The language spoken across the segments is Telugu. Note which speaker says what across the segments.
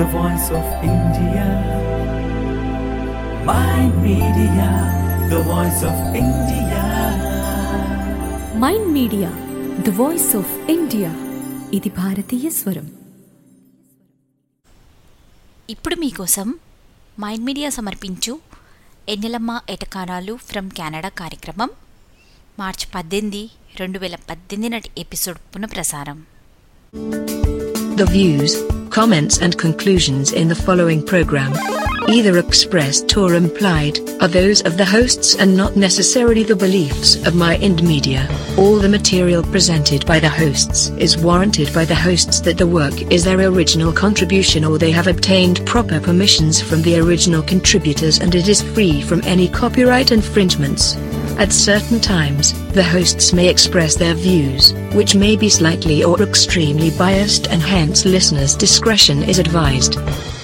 Speaker 1: the voice of India. Mind Media, the voice of India.
Speaker 2: Mind Media the voice of India ఇది భారతీయ స్వరం
Speaker 3: ఇప్పుడు మీకోసం మైండ్ మీడియా సమర్పించు ఎన్నెలమ్మ ఎటకారాలు ఫ్రమ్ కెనడా కార్యక్రమం మార్చి పద్దెనిమిది రెండు వేల పద్దెనిమిది నాటి ఎపిసోడ్ పునఃప్రసారం
Speaker 4: The views, comments, and conclusions in the following program, either expressed or implied, are those of the hosts and not necessarily the beliefs of My Ind Media. All the material presented by the hosts is warranted by the hosts that the work is their original contribution or they have obtained proper permissions from the original contributors and it is free from any copyright infringements. At certain times, the hosts may express their views, which may be slightly or extremely biased, and hence listeners' discretion is advised.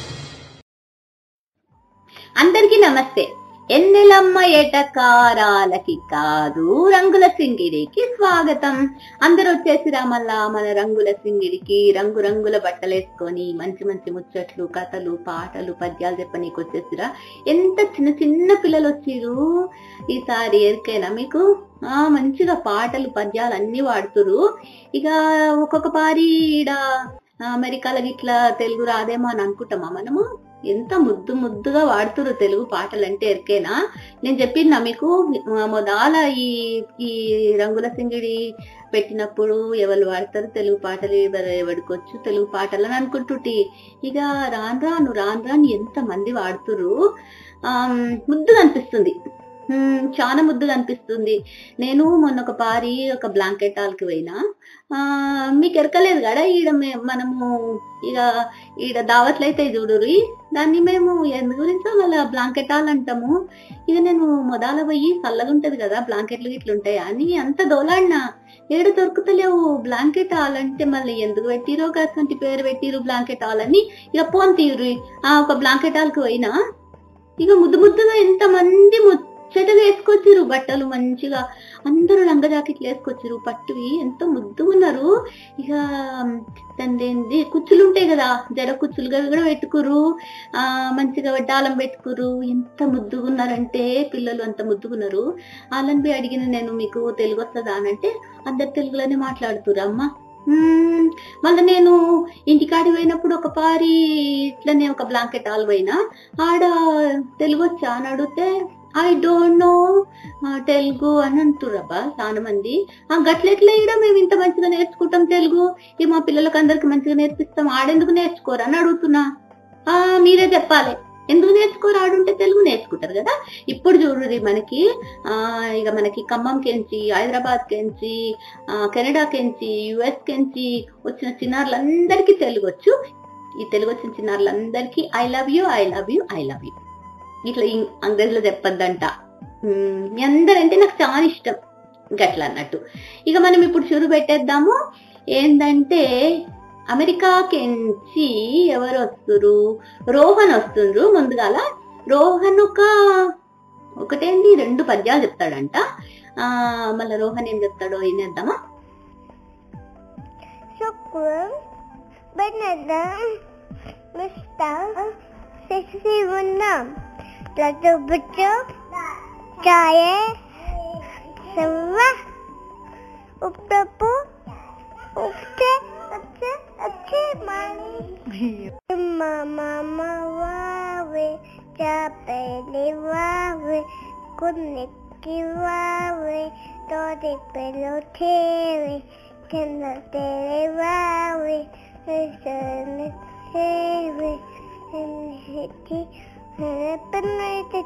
Speaker 5: అందరికీ నమస్తే ఎన్నెలమ్మ ఎటకారాలకి కాదు రంగుల సింగిడికి స్వాగతం అందరూ వచ్చేసిరా మళ్ళా మన రంగుల సింగిడికి రంగు రంగుల బట్టలు వేసుకొని మంచి మంచి ముచ్చట్లు కథలు పాటలు పద్యాలు చెప్పనీకి వచ్చేసిరా ఎంత చిన్న చిన్న పిల్లలు వచ్చిరు ఈసారి ఎరికైనా మీకు ఆ మంచిగా పాటలు పద్యాలు అన్ని వాడుతురు ఇక ఒక్కొక్క పారి ఈడ అమెరికాలో ఇట్లా తెలుగు రాదేమో అని అనుకుంటామా మనము ఎంత ముద్దు ముద్దుగా వాడుతురు తెలుగు పాటలు అంటే ఎరికేనా నేను చెప్పిన మీకు మొదల ఈ ఈ రంగుల సింగిడి పెట్టినప్పుడు ఎవరు వాడతారు తెలుగు పాటలు ఎవరు ఎవడికొచ్చు తెలుగు పాటలు అని అనుకుంటుంటి ఇక రాను రాను రాను రాను ఎంత మంది వాడుతురు ఆ ముద్దుగా అనిపిస్తుంది ఉమ్, చాలా ముద్దుగా అనిపిస్తుంది నేను మొన్న ఒక పారి ఒక బ్లాంకెట్ హాల్కి పోయినా ఆ మీకు ఎరకలేదు కదా ఈడ మే- మనము ఇక ఈడ దావత్లు అయితే చూడురి దాన్ని మేము ఎందు గురించో మళ్ళీ బ్లాంకెట్ హాల్ అంటాము ఇక నేను మొదల పోయి చల్లగా ఉంటది కదా బ్లాంకెట్లు గిట్లు ఉంటాయి అని అంత దోలాడినా ఏడు దొరుకుతలేవు బ్లాంకెట్ హాల్ అంటే మళ్ళీ ఎందుకు పెట్టిరో కాసంటి పేరు పెట్టిరు బ్లాంకెట్ హాల్ అని ఇక పోన్ తీరు ఆ ఒక బ్లాంకెట్ హాల్కి పోయినా ఇక ముద్దు ముద్దుగా ఎంత మంది ముచ్చటగా వేసుకొచ్చిరు బట్టలు మంచిగా అందరూ లంగ జాకెట్లు వేసుకొచ్చిరు పట్టువి ఎంతో ముద్దుగా ఉన్నారు ఇక దాని ఏంది కుచ్చులు ఉంటాయి కదా జడ కుచ్చులుగా కూడా పెట్టుకురు ఆ మంచిగా వడ్డాలం పెట్టుకురు ఎంత ముద్దుగా ఉన్నారంటే పిల్లలు అంత ముద్దుగున్నారు వాళ్ళని పోయి అడిగిన నేను మీకు తెలుగు వస్తుందా అని అంటే అందరు తెలుగులోనే మాట్లాడుతురు అమ్మ మ్మ్. మళ్ళీ నేను ఇంటికాడి పోయినప్పుడు ఒక పారి ఇట్లనే ఒక బ్లాంకెట్ ఆల్ పోయినా ఆడ తెలుగు వచ్చా అని అడిగితే ఐ డోంట్ నో తెలుగు అని అంటుర్రబ్బా చాలా మంది ఆ గట్లెట్లా ఇడ మేము ఇంత మంచిగా నేర్చుకుంటాం తెలుగు ఈ మా పిల్లలకి అందరికి మంచిగా నేర్పిస్తాం ఆడెందుకు నేర్చుకోరు అని అడుగుతున్నా ఆ మీరే చెప్పాలి ఎందుకు నేర్చుకోరు ఆడుంటే తెలుగు నేర్చుకుంటారు కదా ఇప్పుడు చూడండి మనకి ఆ ఇక మనకి ఖమ్మం కెంచి హైదరాబాద్ కెంచి ఆ, కెనడా కెంచి యుఎస్ కెంచి వచ్చిన చిన్నారులందరికీ తెలుగు వచ్చు ఈ తెలుగు వచ్చిన చిన్నారులందరికీ I love you I love you I love you ఇట్లా ఇం- అంగ్రేజీలో చెప్పొద్దంట మ్మ్, మీ అందరంటే నాకు చాలా ఇష్టం గట్లా అన్నట్టు ఇక మనం ఇప్పుడు షురు పెట్టేద్దాము ఏంటంటే అమెరికాకెంచి ఎవరు వస్తురు రోహన్ వస్తుండ్రు ముందుగాల రోహన్ ఒక ఒకటేంది రెండు పద్యాలు చెప్తాడంట ఆ మళ్ళీ రోహన్ ఏం చెప్తాడో ఏం చేద్దామా
Speaker 6: Syukur Benadam Mustaf Sisi Wenam Lalu betul Cahaya Semua Uprapu Upte Upte Upte Mani Mama Wawe Capeli Wawe Kuniki Wawe Todi Pelotewe Kena Telewawe Sana Tewe Hiti Harapan Rita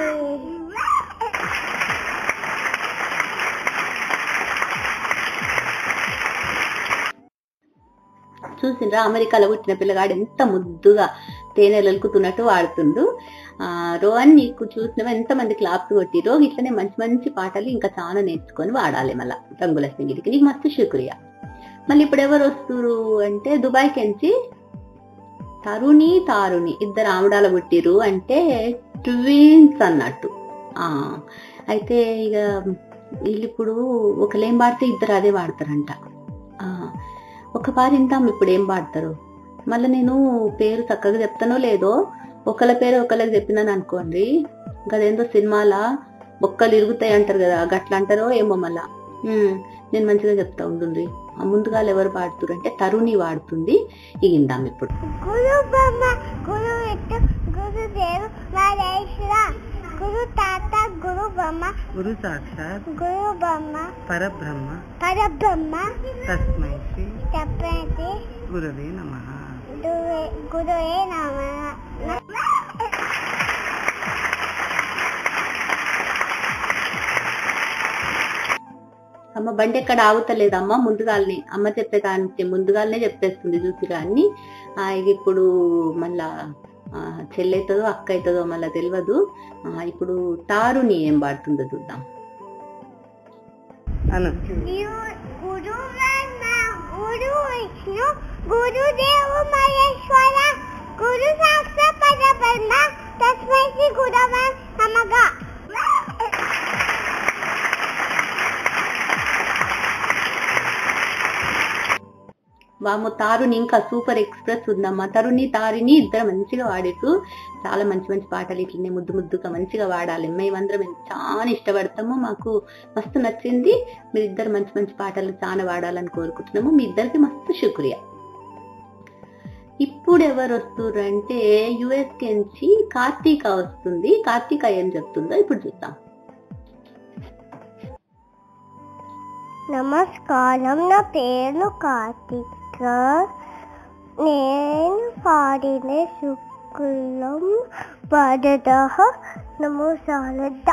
Speaker 5: చూసిండ్రా అమెరికాలో పుట్టిన పిల్లగాడు ఎంత ముద్దుగా తేనెలలుకుతున్నట్టు వాడుతుండు ఆ రోహన్ నీకు చూసిన ఎంత మంది క్లాప్స్ కొట్టిరో ఇట్లనే మంచి మంచి పాటలు ఇంకా చాలా నేర్చుకొని వాడాలి మళ్ళా రంగుల సింగిడికి నీకు మస్తు శుక్రియా మళ్ళీ ఇప్పుడు ఎవరు వస్తురు అంటే దుబాయ్ కెంచి తరుణి తారుణి ఇద్దరు ఆముడాల పుట్టిరు అంటే ట్విన్స్ అన్నట్టు ఆ అయితే ఇక వీళ్ళు ఇప్పుడు ఒకలేం వాడితే ఇద్దరు అదే వాడతారంట ఆ, ఒక పారి ఇంతాం ఇప్పుడు ఏం పాడతారు మళ్ళీ నేను పేరు చక్కగా చెప్తానో లేదో ఒకళ్ళ పేరు ఒకళ్ళకి చెప్పినాను అనుకోండి గదేందో సినిమాల బొక్కలు ఇరుగుతాయి అంటారు కదా గట్ల అంటారో ఏమో మళ్ళా ఉమ్, నేను మంచిగా చెప్తా ఉండుండ్రి ఆ ముందుగా ఎవరు పాడుతురు అంటే తరుణి వాడుతుంది ఇగిందాం ఇప్పుడు
Speaker 6: గురు బ్రహ్మ గురు విష్ణు గురు దేవు మహేశ్వర గురు తాత గురు బ్రహ్మ
Speaker 7: గురు సాక్షాత్
Speaker 6: గురు బ్రహ్మ
Speaker 7: పరబ్రహ్మ
Speaker 6: పరబ్రహ్మ
Speaker 7: తస్మై శ్రీ
Speaker 6: చెప్పేసి
Speaker 7: గురవే నమ
Speaker 6: గురువే గురువే నమ
Speaker 5: అమ్మ బండి ఎక్కడ ఆగుతలేదమ్మ ముందుగానే అమ్మ చెప్పే దానికి ముందుగానే చెప్పేస్తుంది చూసిరా అన్ని ఆ, ఇక ఇప్పుడు మళ్ళా ఆ, చెల్లెవుతుందో అక్క అవుతుందో మళ్ళా తెలియదు ఆ, ఇప్పుడు తారుని ఏం పాడుతుందో చూద్దాం
Speaker 7: అను
Speaker 6: గురు బ్రహ్మ గురు విష్ణు గురు దేవు మహేశ్వర గురు సాక్షాత్ పరబ్రహ్మ తస్మై శ్రీ గురవే నమః
Speaker 5: వాము తారుని ఇంకా సూపర్ ఎక్స్ప్రెస్ ఉందమ్మా తరుణి తారిని ఇద్దరు మంచిగా వాడేట్టు చాలా మంచి మంచి పాటలు ఇట్లనే ముద్దు ముద్దుగా మంచిగా వాడాలి మేమందరం చాలా ఇష్టపడతాము మాకు మస్తు నచ్చింది మీరు ఇద్దరు మంచి మంచి పాటలు చాలా వాడాలని కోరుకుంటున్నాము మీ ఇద్దరికి మస్తు శుక్రియా ఇప్పుడు ఎవరు వస్తుర్రంటే యుఎస్ నుంచి కార్తీక వస్తుంది కార్తీక ఏం చెప్తుందో ఇప్పుడు చూద్దాం
Speaker 6: నమస్కారం నా పేరు కార్తిక నేను పాడిన శుక్లం పదద నమోసాలద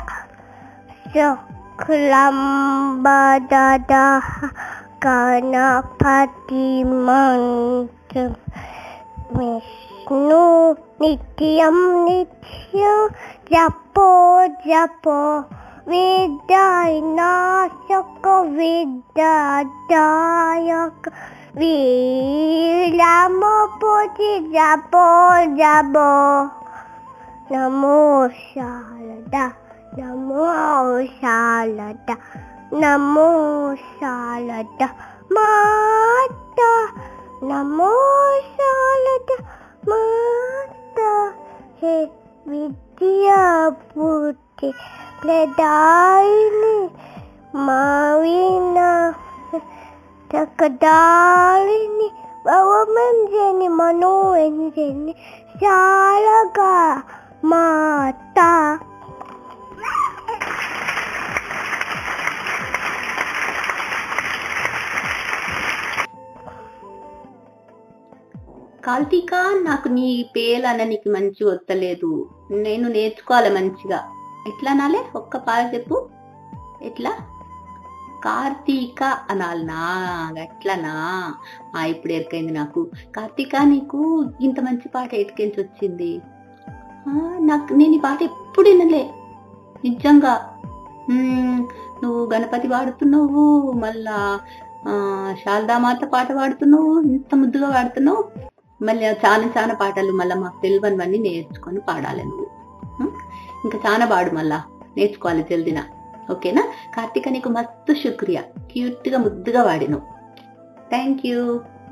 Speaker 6: శుక్లం పదద గణపతి మంత్రం విష్ణు నిత్యం నిత్యం జపో జపో విద్యానాశక విద్యాదాయక వీరమపోతి జపో జపో నమో శారద నమో శారద నమో శారద మాత నమో శారద మాత హే విద్యాపూర్తి ప్రదాయిని మావిన చక్కదారిని భవమంజని మనోరంజని శారగా మాత
Speaker 5: కార్తీక నాకు నీ పేలు అననికి మంచి వస్తలేదు నేను నేర్చుకోవాలి మంచిగా ఎట్లా అనాలే ఒక్క పాట చెప్పు ఎట్లా కార్తీక అనాలనా అట్లనా ఆ ఇప్పుడు ఎరికైంది నాకు కార్తీక నీకు ఇంత మంచి పాట ఎటుకెంచి వచ్చింది ఆ, నాకు నేను ఈ పాట ఎప్పుడు వినలే నిజంగా మ్మ్, నువ్వు గణపతి పాడుతున్నావు మళ్ళా ఆ, శారదామాత పాట పాడుతున్నావు ఇంత ముద్దుగా పాడుతున్నావు మళ్ళీ చాలా చాలా పాటలు మళ్ళీ మాకు తెలియనివన్నీ నేర్చుకొని పాడాలి నువ్వు ఉం? ఇంకా చాలా పాడు మళ్ళా నేర్చుకోవాలి జల్దిన ఓకేనా కార్తీక నీకు మస్తు శుక్రియా క్యూట్ గా ముద్దుగా వాడిను థ్యాంక్ యూ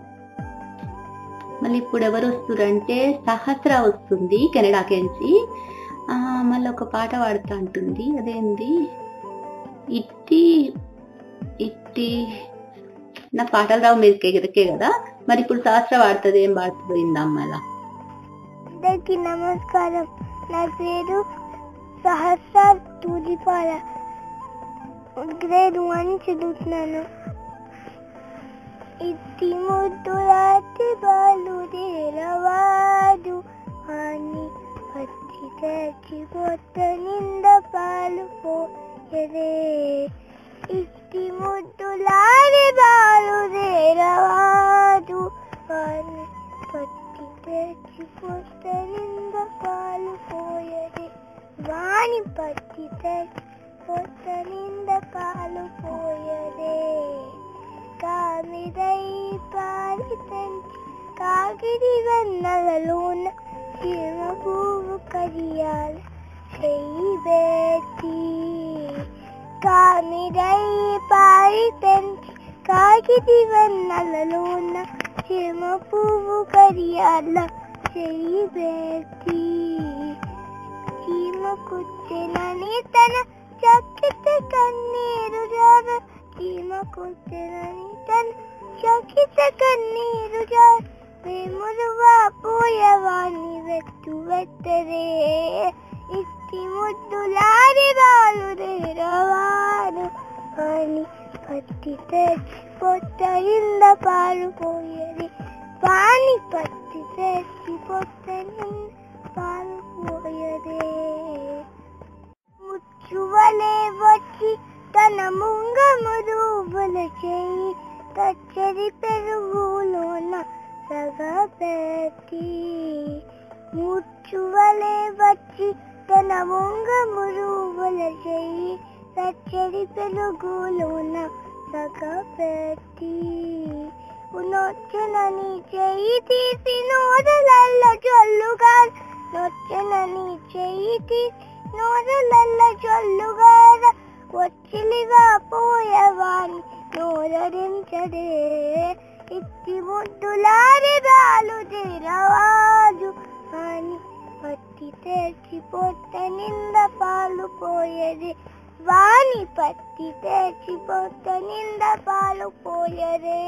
Speaker 5: మళ్ళీ ఇప్పుడు ఎవరు వస్తురంటే సహస్ర వస్తుంది కెనడాకెంచి ఆ, మళ్ళీ ఒక పాట పాడుతా అంటుంది అదేంది ఇట్టి ఇట్టి నాకు పాటలు రావు మీరు ఎగరకే కదా మరి ఇప్పుడు సహస్ర వాడుతుంది ఏం పాడుతుందో ఇందాం మళ్ళా
Speaker 6: అందరికి నమస్కారం నా పేరు సహస్ర తూలిపాల గ్రేడ్ వన్ చదువుతున్నాను ఇట్టి ముద్దులాటి బాలు దేరవాడు అని పచ్చి తెచ్చి పొట్ట నింద పాలు పోయరే ఇట్టి ముద్దులాడి బాలు దేరవాడు అని పట్టి తెచ్చి పొట్ట నింద పాలు పోయరే వాణి పట్టి తెచ్చి పొట్ట నింద పాలు పోయరే కామిదై పాలి తెంచి కాకిడి వెన్నలలోన చీమ పువ్వు కడియాల చెయ్యి బెట్టి కామిదై పాలి తెంచి కాకిడి వెన్నలలోన చీమ పువ్వు కరియాల చెయ్యి పెట్టి చీమ కుచ్చెనని తన చక్కిత కన్నీరు జార చీమ కుచ్చెనని తన చక్కిత కన్నీరు జార వేమురువా పోయవాణి వెత్తు వెత్తరే ఇట్టి ముద్దులారి బాలు రేరవారు అని పత్తి తెచ్చి పొట్ట ఇంద పాలు పోయేది పాని పత్తి తెచ్చి పొట్ట నింద పాలు పోయేదే ముచ్చువలే వచ్చి తన ముంగము రూపుల చేయి కచ్చరి పెరుగులోన సగపెట్టి ముచ్చువలే వచ్చి తన ముంగము రూపుల చేయి కచ్చరి పెరుగులోన సగపెట్టి నొచ్చనని చెయ్యి తీసి నోరలల్ల జొల్లుగా నొచ్చనని చెయ్యి తీసి నోరలల్ల జొల్లుగా వచ్చిలిగా పోయేవాణ్ణి నోరరించదే ఇట్టి ముద్దులారి బాలు తీరవాజు అని పత్తి తెచ్చి పొట్ట నింద పాలు పోయేది వాణి పత్తి తెచ్చి పొట్ట నింద పాలు పోయేదే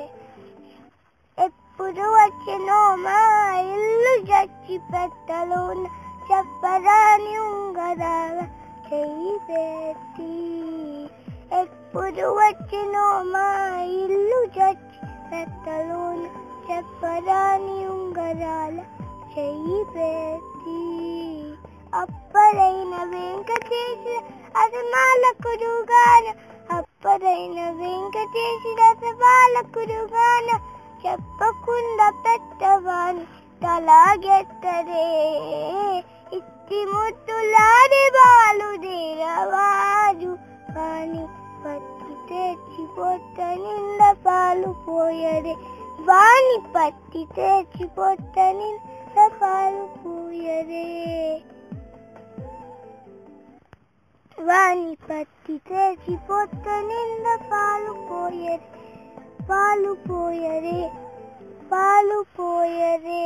Speaker 6: ఎప్పుడు వచ్చినో మా ఇల్లు చచ్చి పెట్టలోన చెప్పరాని ఉంగరాల చెయ్యి పెట్టి ఎప్పుడు వచ్చినో మా ఇల్లు చచ్చి పెట్టలోన చెప్పరాని ఉంగరాల చెయ్యి పెట్టి అప్పరైన వెంకటేశ్వర అసమాల కురుగాన అప్పరైన వెంకటేశ్వర అసమాల కురుగాన చెప్పకుండా పెట్టవాని తలాగెత్తరే ఇట్టి ముద్దులాడి బాలు దేరవాజు కానీ పత్తి తెచ్చి పొట్ట నింద పాలు పోయరే వాణి పత్తి తెచ్చి పొట్ట నింద పాలు పోయరే వాణి పత్తి తెచ్చి పొట్ట నింద పాలు పోయరే పాలు పోయరే పాలు పోయరే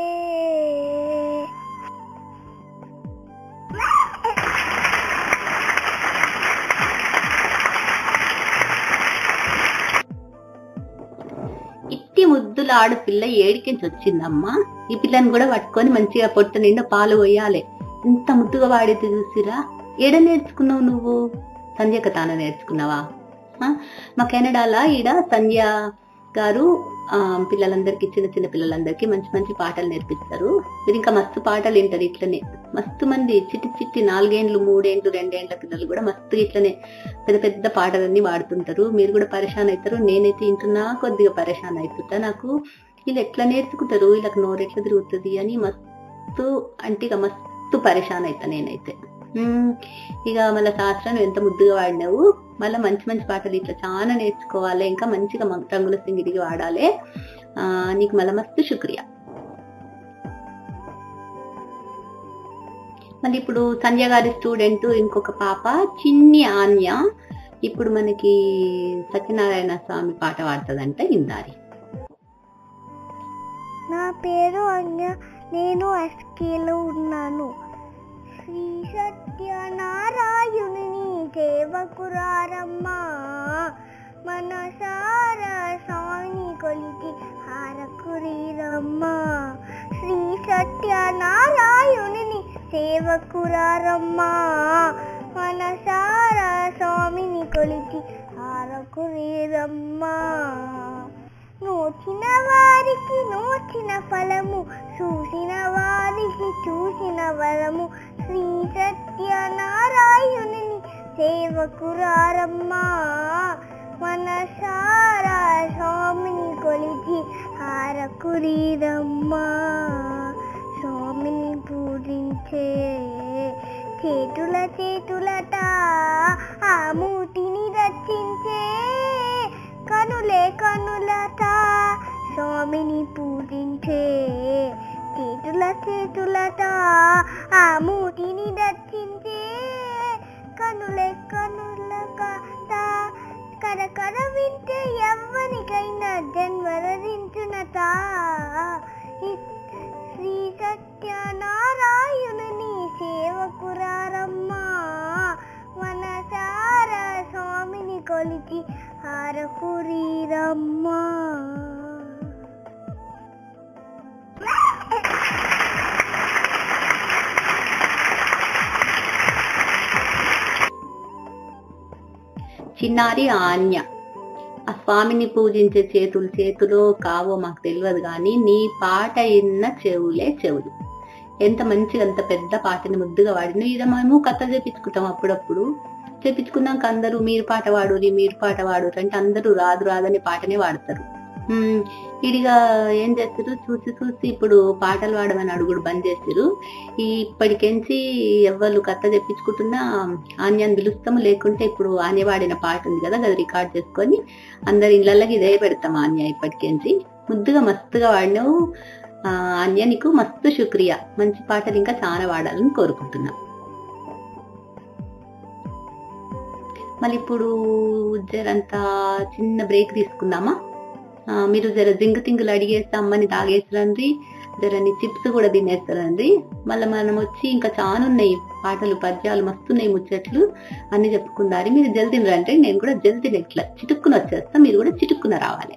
Speaker 5: ఇట్టి ముద్దుల ఆడపిల్ల ఏడికించి వచ్చిందమ్మా ఈ పిల్లని కూడా పట్టుకొని మంచిగా పొట్ట నిండా పాలు పోయాలి ఇంత ముద్దుగా వాడేది చూసిరా ఏడ నేర్చుకున్నావు నువ్వు సంధ్యక తాను నేర్చుకున్నావా ఆ? మా కెనడాలో ఈడ సంధ్య గారు ఆ, పిల్లలందరికీ చిన్న చిన్న పిల్లలందరికీ మంచి మంచి పాటలు నేర్పిస్తారు మీరు ఇంకా మస్తు పాటలు వింటారు ఇట్లనే మస్తు మంది చిట్టి చిట్టి నాలుగేండ్లు మూడేండ్లు రెండేండ్ల పిల్లలు కూడా మస్తు ఇట్లనే పెద్ద పెద్ద పాటలన్నీ వాడుతుంటారు మీరు కూడా పరేషాన్ అవుతారు నేనైతే ఇంటున్నా కొద్దిగా పరేషాన్ అవుతుంటా నాకు వీళ్ళు ఎట్లా నేర్చుకుంటారు వీళ్ళకి నోరు ఎట్లా తిరుగుతుంది అని మస్తు అంటే ఇక మస్తు పరేషాన్ అవుతా నేనైతే ఉమ్, ఇక మళ్ళీ శాస్త్రం నువ్వు ఎంత ముద్దుగా వాడినావు మళ్ళీ మంచి మంచి పాటలు ఇట్లా చాలా నేర్చుకోవాలి ఇంకా మంచిగా మ- రంగుల సింగిడికి వాడాలి ఆ, నీకు మళ్ళీ మస్తు శుక్రియా మళ్ళీ ఇప్పుడు సంధ్య గారి స్టూడెంట్ ఇంకొక పాప చిన్ని ఆన్య ఇప్పుడు మనకి సత్యనారాయణ స్వామి పాట పాడుతుందంట ఇందారి
Speaker 6: నా పేరు అంజ నేను ఎస్కేలో ఉన్నాను శ్రీ సత్యనారాయణుని సేవకురారమ్మా మనసార స్వామి కొలికి హారకురీరమ్మా శ్రీ సత్యనారాయణుని సేవకురారమ్మా మనసార స్వామిని కొలికి హారకురీరమ్మా నోచిన వారికి నోచిన ఫలము చూసిన వారికి చూసిన వరము శ్రీ సత్యనారాయణుని సేవకురారమ్మా మనసారా స్వామిని కొలిచి హారకురీరమ్మా స్వామిని పూజించే చేతుల చేతులట ఆ మూటిని రచించే కనులే కనులట స్వామిని పూజించే చేతుల చేతులట ఆ మూటిని రచించే కనులే కనులట కరకర వింటే ఎవ్వనికైనా జన్మరదించునట శ్రీ సత్యనారాయణుని సేవకురారమ్మా మనసార స్వామిని కొలిచి హారకురీరమ్మా
Speaker 5: చిన్నారి ఆన్య ఆ స్వామిని పూజించే చేతులు చేతులో కావో మాకు తెలియదు కానీ నీ పాట ఇన్న చెవులే చెవులు ఎంత మంచిగా అంత పెద్ద పాటని ముద్దుగా వాడిన ఇక మేము కథ చేపించుకుంటాం అప్పుడప్పుడు చేపించుకున్నాక అందరూ మీరు పాట వాడురి మీరు పాట వాడురు అంటే అందరూ రాదు రాదని పాటనే వాడతారు ఉమ్, ఇడిగా ఏం చేస్తారు చూసి చూసి ఇప్పుడు పాటలు పాడమని అడుగుడు బంద్ చేస్తారు ఈ ఇప్పటికెంచి ఎవ్వరు కథ తెప్పించుకుంటున్నా ఆన్యాన్ని పిలుస్తాము లేకుంటే ఇప్పుడు ఆన్య వాడిన పాట ఉంది కదా అది రికార్డ్ చేసుకొని అందరి ఇళ్ళకి ఇదే పెడతాం ఆన్య ఇప్పటికెంచి ముద్దుగా మస్తుగా వాడినావు ఆ, ఆన్య నీకు మస్తు శుక్రియా మంచి పాటలు ఇంకా చాలా వాడాలని కోరుకుంటున్నా మళ్ళీ ఇప్పుడు జరంతా చిన్న బ్రేక్ తీసుకుందామా ఆ, మీరు జర జింగు తింగులు అడిగేస్తే అమ్మని తాగేస్తారండి జరని చిప్స్ కూడా తినేస్తారండి మళ్ళీ మనం వచ్చి ఇంకా చాలా ఉన్నాయి పాటలు పద్యాలు మస్తున్నాయి ముచ్చట్లు అన్ని చెప్పుకుందారి మీరు జల్దీ రండి నేను కూడా జల్దీ ఇట్లా చిటుక్కున వచ్చేస్తా మీరు కూడా చిటుక్కున రావాలి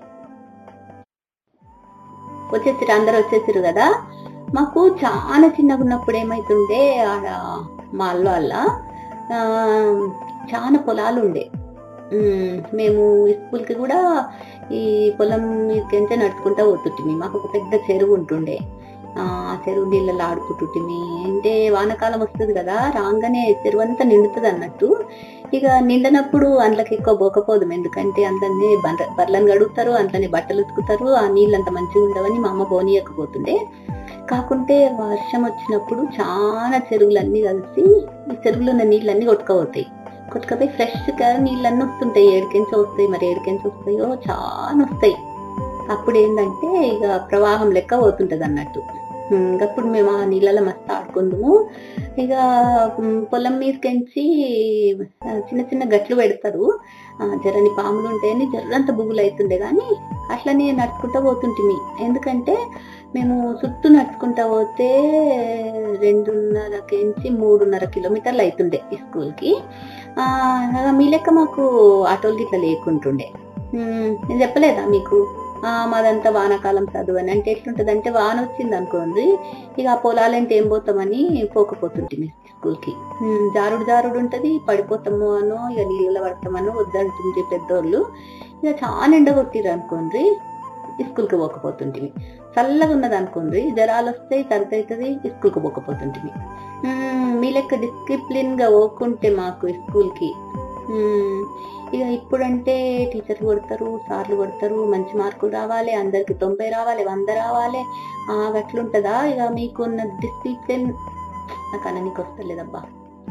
Speaker 5: వచ్చేసిరు అందరు వచ్చేసిరు కదా మాకు చాలా చిన్నగా ఉన్నప్పుడు ఏమైతుండే ఆడ మా అల్ల వల్ల ఆ, చాలా పొలాలు ఉండే ఉమ్, మేము స్కూల్కి కూడా ఈ పొలం మీదకెంచే నడుచుకుంటా పోతుంటిమి మాకు ఒక పెద్ద చెరువు ఉంటుండే ఆ ఆ చెరువు నీళ్ళలో ఆడుకుంటుంటిమి అంటే వానకాలం వస్తుంది కదా రాగానే చెరువు అంతా నిండుతుంది అన్నట్టు ఇక నిండనప్పుడు అందులోకి ఎక్కువ పోకపోదు ఎందుకంటే అందులోనే బర్ర బర్లను గడుగుతారు అందులోనే బట్టలు ఉతుకుతారు ఆ నీళ్ళు అంత మంచిగా ఉండవని మా అమ్మ పోనీయకపోతుండే కాకుంటే వర్షం వచ్చినప్పుడు చాలా చెరువులన్నీ కలిసి ఈ చెరువులో ఉన్న నీళ్ళన్నీ కొట్టుకపోతాయి కొట్టుకపోయి ఫ్రెష్ గా నీళ్ళన్నీ వస్తుంటాయి ఏడికెంచి వస్తాయి మరి ఏడికెంచి వస్తాయో చాలా వస్తాయి అప్పుడు ఏంటంటే ఇక ప్రవాహం లెక్క పోతుంటది అన్నట్టు ఉమ్, అప్పుడు మేము ఆ నీళ్ళలో మస్తు ఆడుకుందాము ఇక ఉమ్, పొలం మీదకెంచి ఆ, చిన్న చిన్న గట్లు పెడతారు ఆ, జరని పాములు ఉంటాయని జర్రంత బుగులు అవుతుండే కానీ అట్లనే నడుచుకుంటా పోతుంటిమి ఎందుకంటే మేము చుట్టూ నడుచుకుంటా పోతే రెండున్నరకించి మూడున్నర కిలోమీటర్లు అవుతుండే ఈ స్కూల్కి ఆ, మీ లెక్క మాకు ఆటోలు గిట్ల లేకుంటుండే ఉమ్, నేను చెప్పలేదా మీకు ఆ, మాదంతా వానాకాలం చదువు అని అంటే ఎట్లుంటది అంటే వాన వచ్చింది అనుకోండి ఇక ఆ పొలాలంటే ఏం పోతామని పోకపోతుంటిమి స్కూల్కి ఉమ్, జారుడు జారుడు ఉంటది పడిపోతాము అనో ఇక నీళ్ళలో పడతామనో వద్దంటుంది పెద్దోళ్ళు ఇక చాలా ఎండ కొట్టిరు అనుకోండి స్కూల్కి పోకపోతుంటిమి చల్లగా ఉన్నది అనుకోండి జ్వరాలు వస్తాయి తరత అవుతుంది స్కూల్కి పోకపోతుంటిమి ఉమ్, మీ లెక్క డిసిప్లిన్ గా పోకుంటే మాకు స్కూల్కి ఉమ్, ఇక ఇప్పుడంటే టీచర్లు కొడతారు సార్లు కొడతారు మంచి మార్కులు రావాలి అందరికి తొంభై రావాలి వంద రావాలి ఆ అట్లుంటదా ఇక మీకున్న డిసిప్లిన్ నాకు అననికి వస్తలేదబ్బా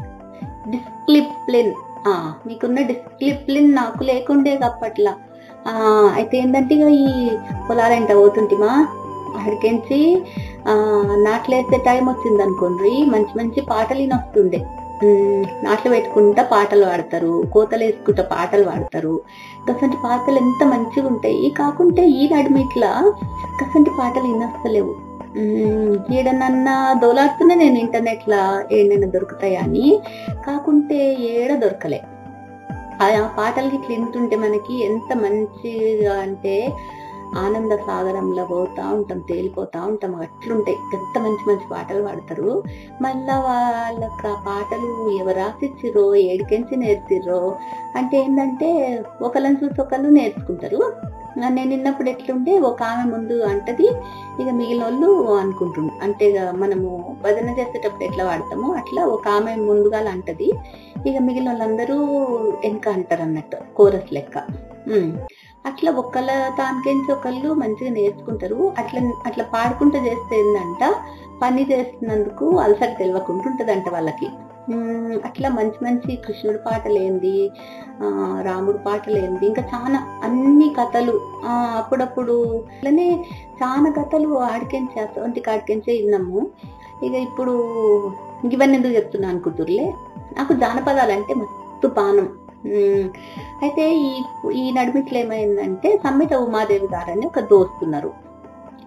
Speaker 5: డిసిప్లిన్ ఆ మీకున్న డిసిప్లిన్ నాకు లేకుండే అప్పట్లా ఆ అయితే ఏంటంటే ఇక ఈ పొలాలంట పోతుంటిమా అక్కడికించి ఆ నాట్లేసే టైం వచ్చింది అనుకోండి మంచి మంచి పాటలు ఈయన వస్తుండే ఉమ్, నాట్లు పెట్టుకుంటా పాటలు పాడతారు కోతలు వేసుకుంటా పాటలు పాడతారు గసంటి పాటలు ఎంత మంచిగా ఉంటాయి కాకుంటే ఈ నడిమిట్లా గసంటి పాటలు వినొస్తలేవు ఉమ్, ఈడనన్నా దోలాడుతున్నా నేను ఇంటర్నెట్ లా ఏడైనా దొరుకుతాయా అని కాకుంటే ఏడ దొరకలే ఆ పాటలు ఇట్లా వింటుంటే మనకి ఎంత మంచిగా అంటే ఆనంద సాగరంలో పోతా ఉంటాం తేలిపోతా ఉంటాం అట్లుంటాయి ఎంత మంచి మంచి పాటలు పాడతారు మళ్ళా వాళ్ళకి ఆ పాటలు ఎవరు రాసిచ్చిరో ఏడికెంచి నేర్చిర్రో అంటే ఏంటంటే ఒకళ్ళని చూసి ఒకళ్ళు నేర్చుకుంటారు ఆ నేను విన్నప్పుడు ఎట్లుంటే ఒక ఆమె ముందు అంటది ఇక మిగిలిన వాళ్ళు అనుకుంటుండ్రు అంటే ఇక మనము భజన చేసేటప్పుడు ఎట్లా వాడతామో అట్లా ఒక ఆమె ముందుగా అంటది ఇక మిగిలిన వాళ్ళందరూ వెనక అంటారు అన్నట్టు కోరస్ లెక్క ఉమ్. అట్లా ఒకళ్ళ దానికించి ఒకళ్ళు మంచిగా నేర్చుకుంటారు అట్లా అట్లా పాడుకుంటూ చేస్తే ఏందంట పని చేస్తున్నందుకు అలసట తెలియకుంటుంటదంట వాళ్ళకి ఉమ్, అట్లా మంచి మంచి కృష్ణుడి పాటలు ఏంది ఆ, రాముడి పాటలు ఏంది ఇంకా చాలా అన్ని కథలు ఆ, అప్పుడప్పుడు అట్లనే చాలా కథలు ఆడికెంచి అటువంటి కాడికెంచే విన్నాము ఇక ఇప్పుడు ఇవన్నీ ఎందుకు చెప్తున్నాను అనుకుంటుర్లే నాకు జానపదాలు అంటే మస్తు పానం ఉమ్, అయితే ఈ ఈ నడిమిట్లో ఏమైందంటే సమ్మిత ఉమాదేవి గారని ఒక దోస్తున్నారు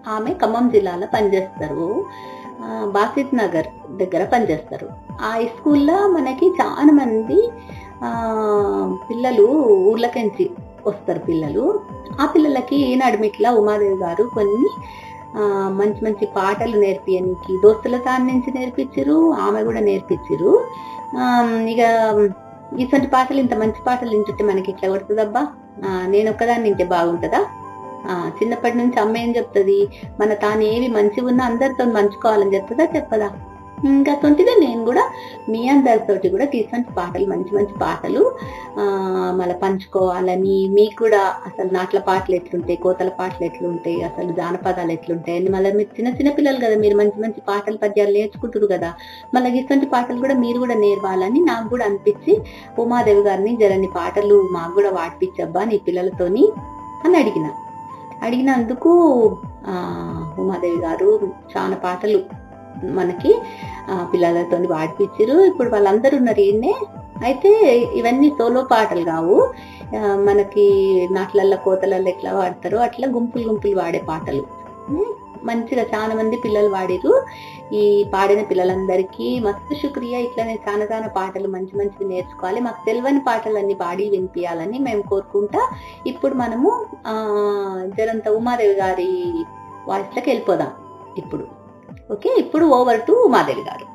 Speaker 5: ఆమె ఖమ్మం జిల్లాలో పనిచేస్తారు ఆ, బాసిత్ నగర్ దగ్గర పనిచేస్తారు ఆ స్కూల్లో మనకి చాలా మంది ఆ, పిల్లలు ఊర్లకెంచి వస్తారు పిల్లలు ఆ పిల్లలకి నడిమిట్లా ఉమాదేవి గారు కొన్ని ఆ, మంచి మంచి పాటలు నేర్పియనికి దోస్తుల తాను నుంచి నేర్పించారు ఆమె కూడా నేర్పించారు ఇక ఇటువంటి పాటలు ఇంత మంచి పాటలు వింటుంటే మనకి ఇట్లా కొడుతుందబ్బా ఆ, నేను ఒక్కదాన్ని వింటే బాగుంటుందా ఆ, చిన్నప్పటి నుంచి అమ్మ ఏం చెప్తుంది మన తాను ఏవి మంచిగా ఉన్నా అందరితో మంచుకోవాలని చెప్తుందా చెప్పదా ఇంకా సొంటిదే నేను కూడా మీ అందరితోటి కూడా ఇటువంటి పాటలు మంచి మంచి పాటలు ఆ మళ్ళీ పంచుకోవాలని మీకు కూడా అసలు నాట్ల పాటలు ఎట్లుంటాయి కోతల పాటలు ఎట్లుంటాయి అసలు జానపదాలు ఎట్లుంటాయి అని మళ్ళీ మీరు చిన్న చిన్న పిల్లలు కదా మీరు మంచి మంచి పాటలు పద్యాలు నేర్చుకుంటారు కదా మళ్ళీ ఇటువంటి పాటలు కూడా మీరు కూడా నేర్వాలని నాకు కూడా అనిపించి ఉమాదేవి గారిని జరని పాటలు మాకు కూడా వాడిపించబ్బా నీ పిల్లలతోని అని అడిగిన అడిగినందుకు ఆ ఉమాదేవి గారు చాలా పాటలు మనకి ఆ, పిల్లలతోని పాడిపించారు ఇప్పుడు వాళ్ళందరూ ఉన్నారు ఈయన్నే అయితే ఇవన్నీ సోలో పాటలు కావు ఆ, మనకి నాట్లల్లో కోతలల్లో ఎట్లా వాడతారో అట్లా గుంపులు గుంపులు వాడే పాటలు ఉమ్, మంచిగా చాలా మంది పిల్లలు వాడిరు ఈ పాడిన పిల్లలందరికీ మస్తు శుక్రియా ఇట్లనే చాలా చాలా పాటలు మంచి మంచివి నేర్చుకోవాలి మాకు తెలియని పాటలన్నీ పాడి వినిపించాలని మేము కోరుకుంటా ఇప్పుడు మనము ఆ జరంత ఉమాదేవి గారి వాయిస్లోకి వెళ్ళిపోదాం ఇప్పుడు ఓకే ఇప్పుడు ఓవర్ టు ఉమాదేవి గారు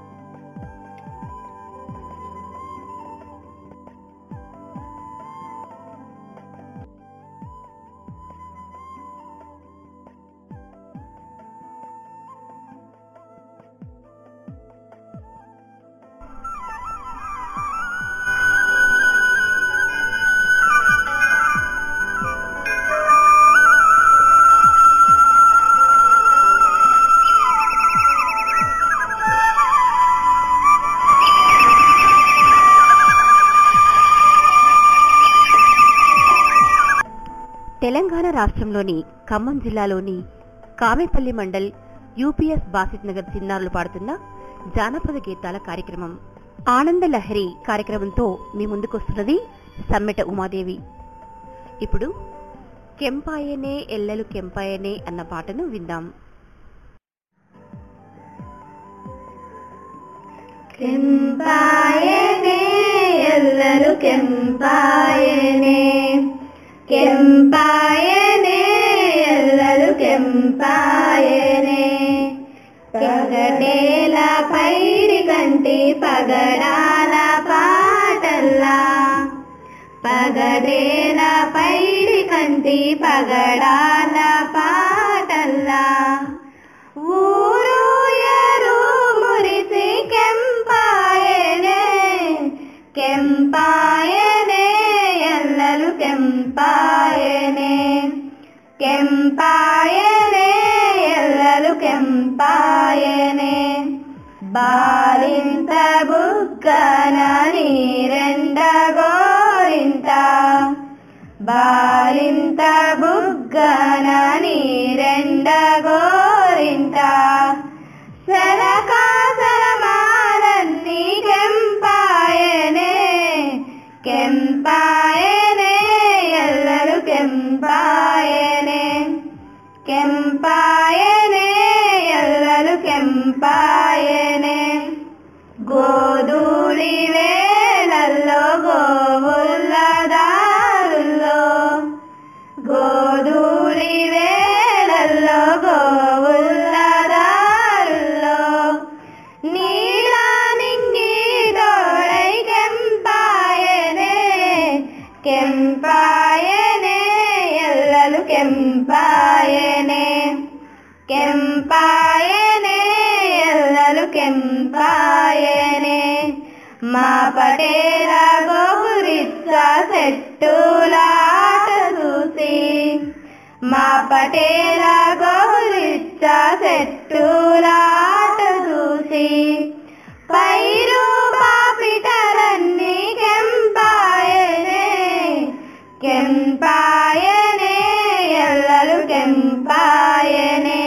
Speaker 8: తెలంగాణ రాష్ట్రంలోని ఖమ్మం జిల్లాలోని కామేపల్లి మండల్ యూపీఎస్ బాసిత్ నగర్ చిన్నారులు పాడుతున్న జానపద గీతాల కార్యక్రమం ఆనంద లహరి కార్యక్రమంతో మీ ముందుకొస్తున్నది సమ్మెట ఉమాదేవి ఇప్పుడు కెంపాయనే ఎల్లలు కెంపాయనే అన్న పాటను విందాం
Speaker 6: ಕೆಂಪಾಯನೆ ಎಲ್ಲರೂ ಕೆಂಪಾಯನೆ ಕೆಂಪಾಯನೆ ಎಲ್ಲರೂ ಕೆಂಪಾಯನೆ పగడేల పైడి కంటి పగడాల పాటల్లా పగడేల పైడి కంటి పగడాల పాటల్లా ఊరు ఎరు మురిసి కెంపాయనే కెంపాయనే ఎల్లలు కెంపాయనే కెంపాయనే ఎల్లలు కెంపాయనే బాలింత బుగ్గన నీరెండ గోరింత బాలింత బుగ్గన నీరెండ గోరింత సరకాసరమాలన్నీ కెంపాయనే కెంపాయనే ఎల్లరు కెంపాయనే కెంపాయనే ఎల్లరు కెంపాయనే గోధూళి వేళల్లో గోవుల్ల దారుల్లో గోధూళి వేళల్లో గోవుల్ల దారుల్లో నీలా నింగి దోడై కెంపాయనే కెంపాయనే ఎల్లలు కెంపాయనే కెంపాయనే ఎల్లలు కెంపాయనే మా పటేల గోగురిచ్చ చెట్టులాట చూసి మా పటేల గోగురిచ్చ చెట్టులాట చూసి పైరు పాపిటలన్నీ కెంపాయనే కెంపాయనే ఎల్లలు కెంపాయనే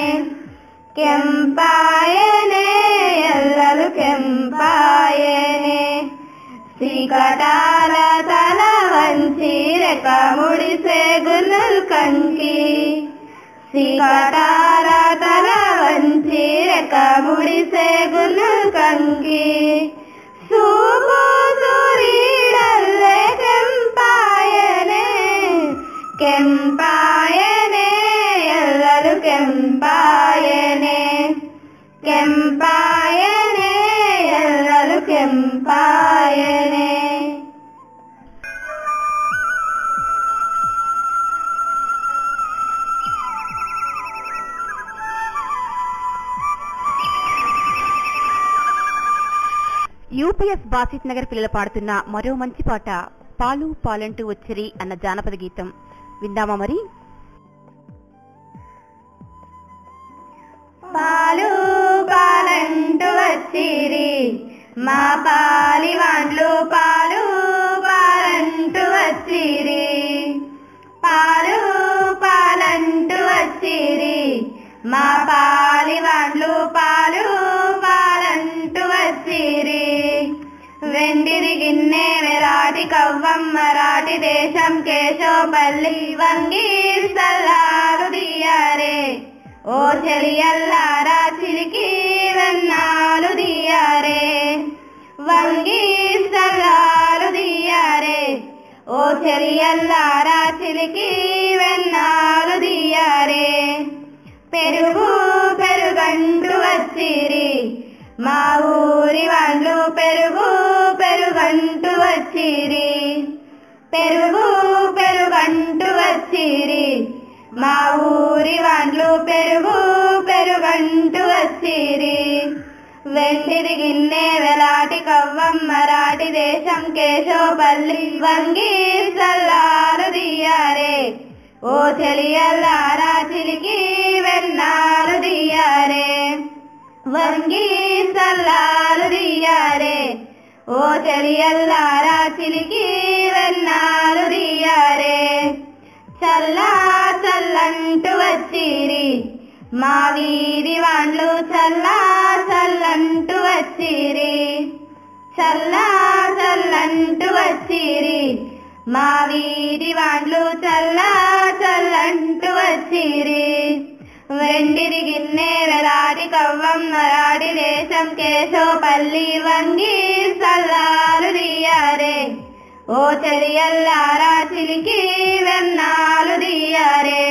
Speaker 6: కెంపాయనే ఎల్లలు కెంపాయనే శ్రీకటాల తల వంచి రెక్క ముడిసే గున్నులు కంకి సికటాల తల వంచి రెక్క ముడిసే గును కంకి సూపు సూరీడల్లే కెంపాయనే ಕೆಂಪಾಯನೆ ಎಲ್ಲರೂ ಕೆಂಪಾಯನೆ ಕೆಂಪಾಯನೆ ಎಲ್ಲರೂ ಕೆಂಪಾಯನೆ
Speaker 8: యూపీఎస్ బాసిత్ నగర్ పిల్లలు పాడుతున్న మరో మంచి పాట పాలు పాలంటూ వచ్చిరి అన్న జానపద గీతం విందామా మరి
Speaker 6: పాలు పాలంటూ వచ్చిరి మా పాలి వాండ్లు పాలు పాలంటూ వచ్చిరి పాలు పాలంటూ వచ్చిరి మా పాలి వాండ్లు పాలు పాలంటూ వచ్చిరి వెండిరి గిన్నె వెరాటి కవ్వం మరాఠి దేశం కేశోపల్లి వంగి సల్లారు దియారే ఓ చెలియల్లారా చిలికి వెన్నాలు దియారే వంగి సల్లారు దియారే ఓ చెలియల్లారా చిలికి వెన్నాలు దియారే పెరుగు పెరుగంటూ వచ్చిరి మా ఊరి వాళ్ళు పెరుగు పెరుగంటూ వచ్చిరి పెరుగు పెరుగంటూ వచ్చిరి మా ఊరి వాళ్ళు పెరుగు పెరుగంటూ వచ్చిరి వెండిది గిన్నె వెలాటి కవ్వం మరాఠి దేశం కేశోపల్లి వంగి సల్లారు దియారే ఓ చెలియల్లారా చిలికి వెన్నాలు దియారే వంగి సల్లాలు దియారే ఓ చెలియల్లారా చిలికి వెన్నాలు దియారే చల్లా చల్లంటూ వచ్చిరి మా వీధి వాళ్ళు చల్లా చల్లంటూ వచ్చిరి చల్లా చల్లంటూ వచ్చిరి మా వీధి వాళ్ళు చల్లా చల్లంటూ వచ్చిరి వెండిది గిన్నె వెలాడి కవ్వం మరాడి దేశం కేశోపల్లి వంగి సల్లాలు దియారే ఓ చెలియల్లారా చిలికి వెన్నాలు దియారే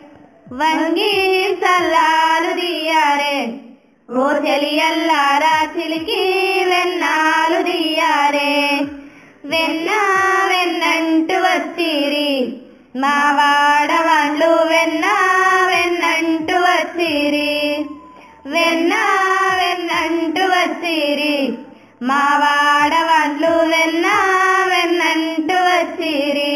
Speaker 6: వంగి సల్లాలు దియారే ఓ చెలియల్లారా చిలికి వెన్నాలు దియారే వెన్న వెన్నంటూ వచ్చిరి మా వాడవాళ్ళు వెన్న వెన్నంటూ వచ్చిరి వెన్న వెన్నంటూ వచ్చిరి మా వాడవాళ్ళు వెన్న వెన్నంటూ వచ్చిరి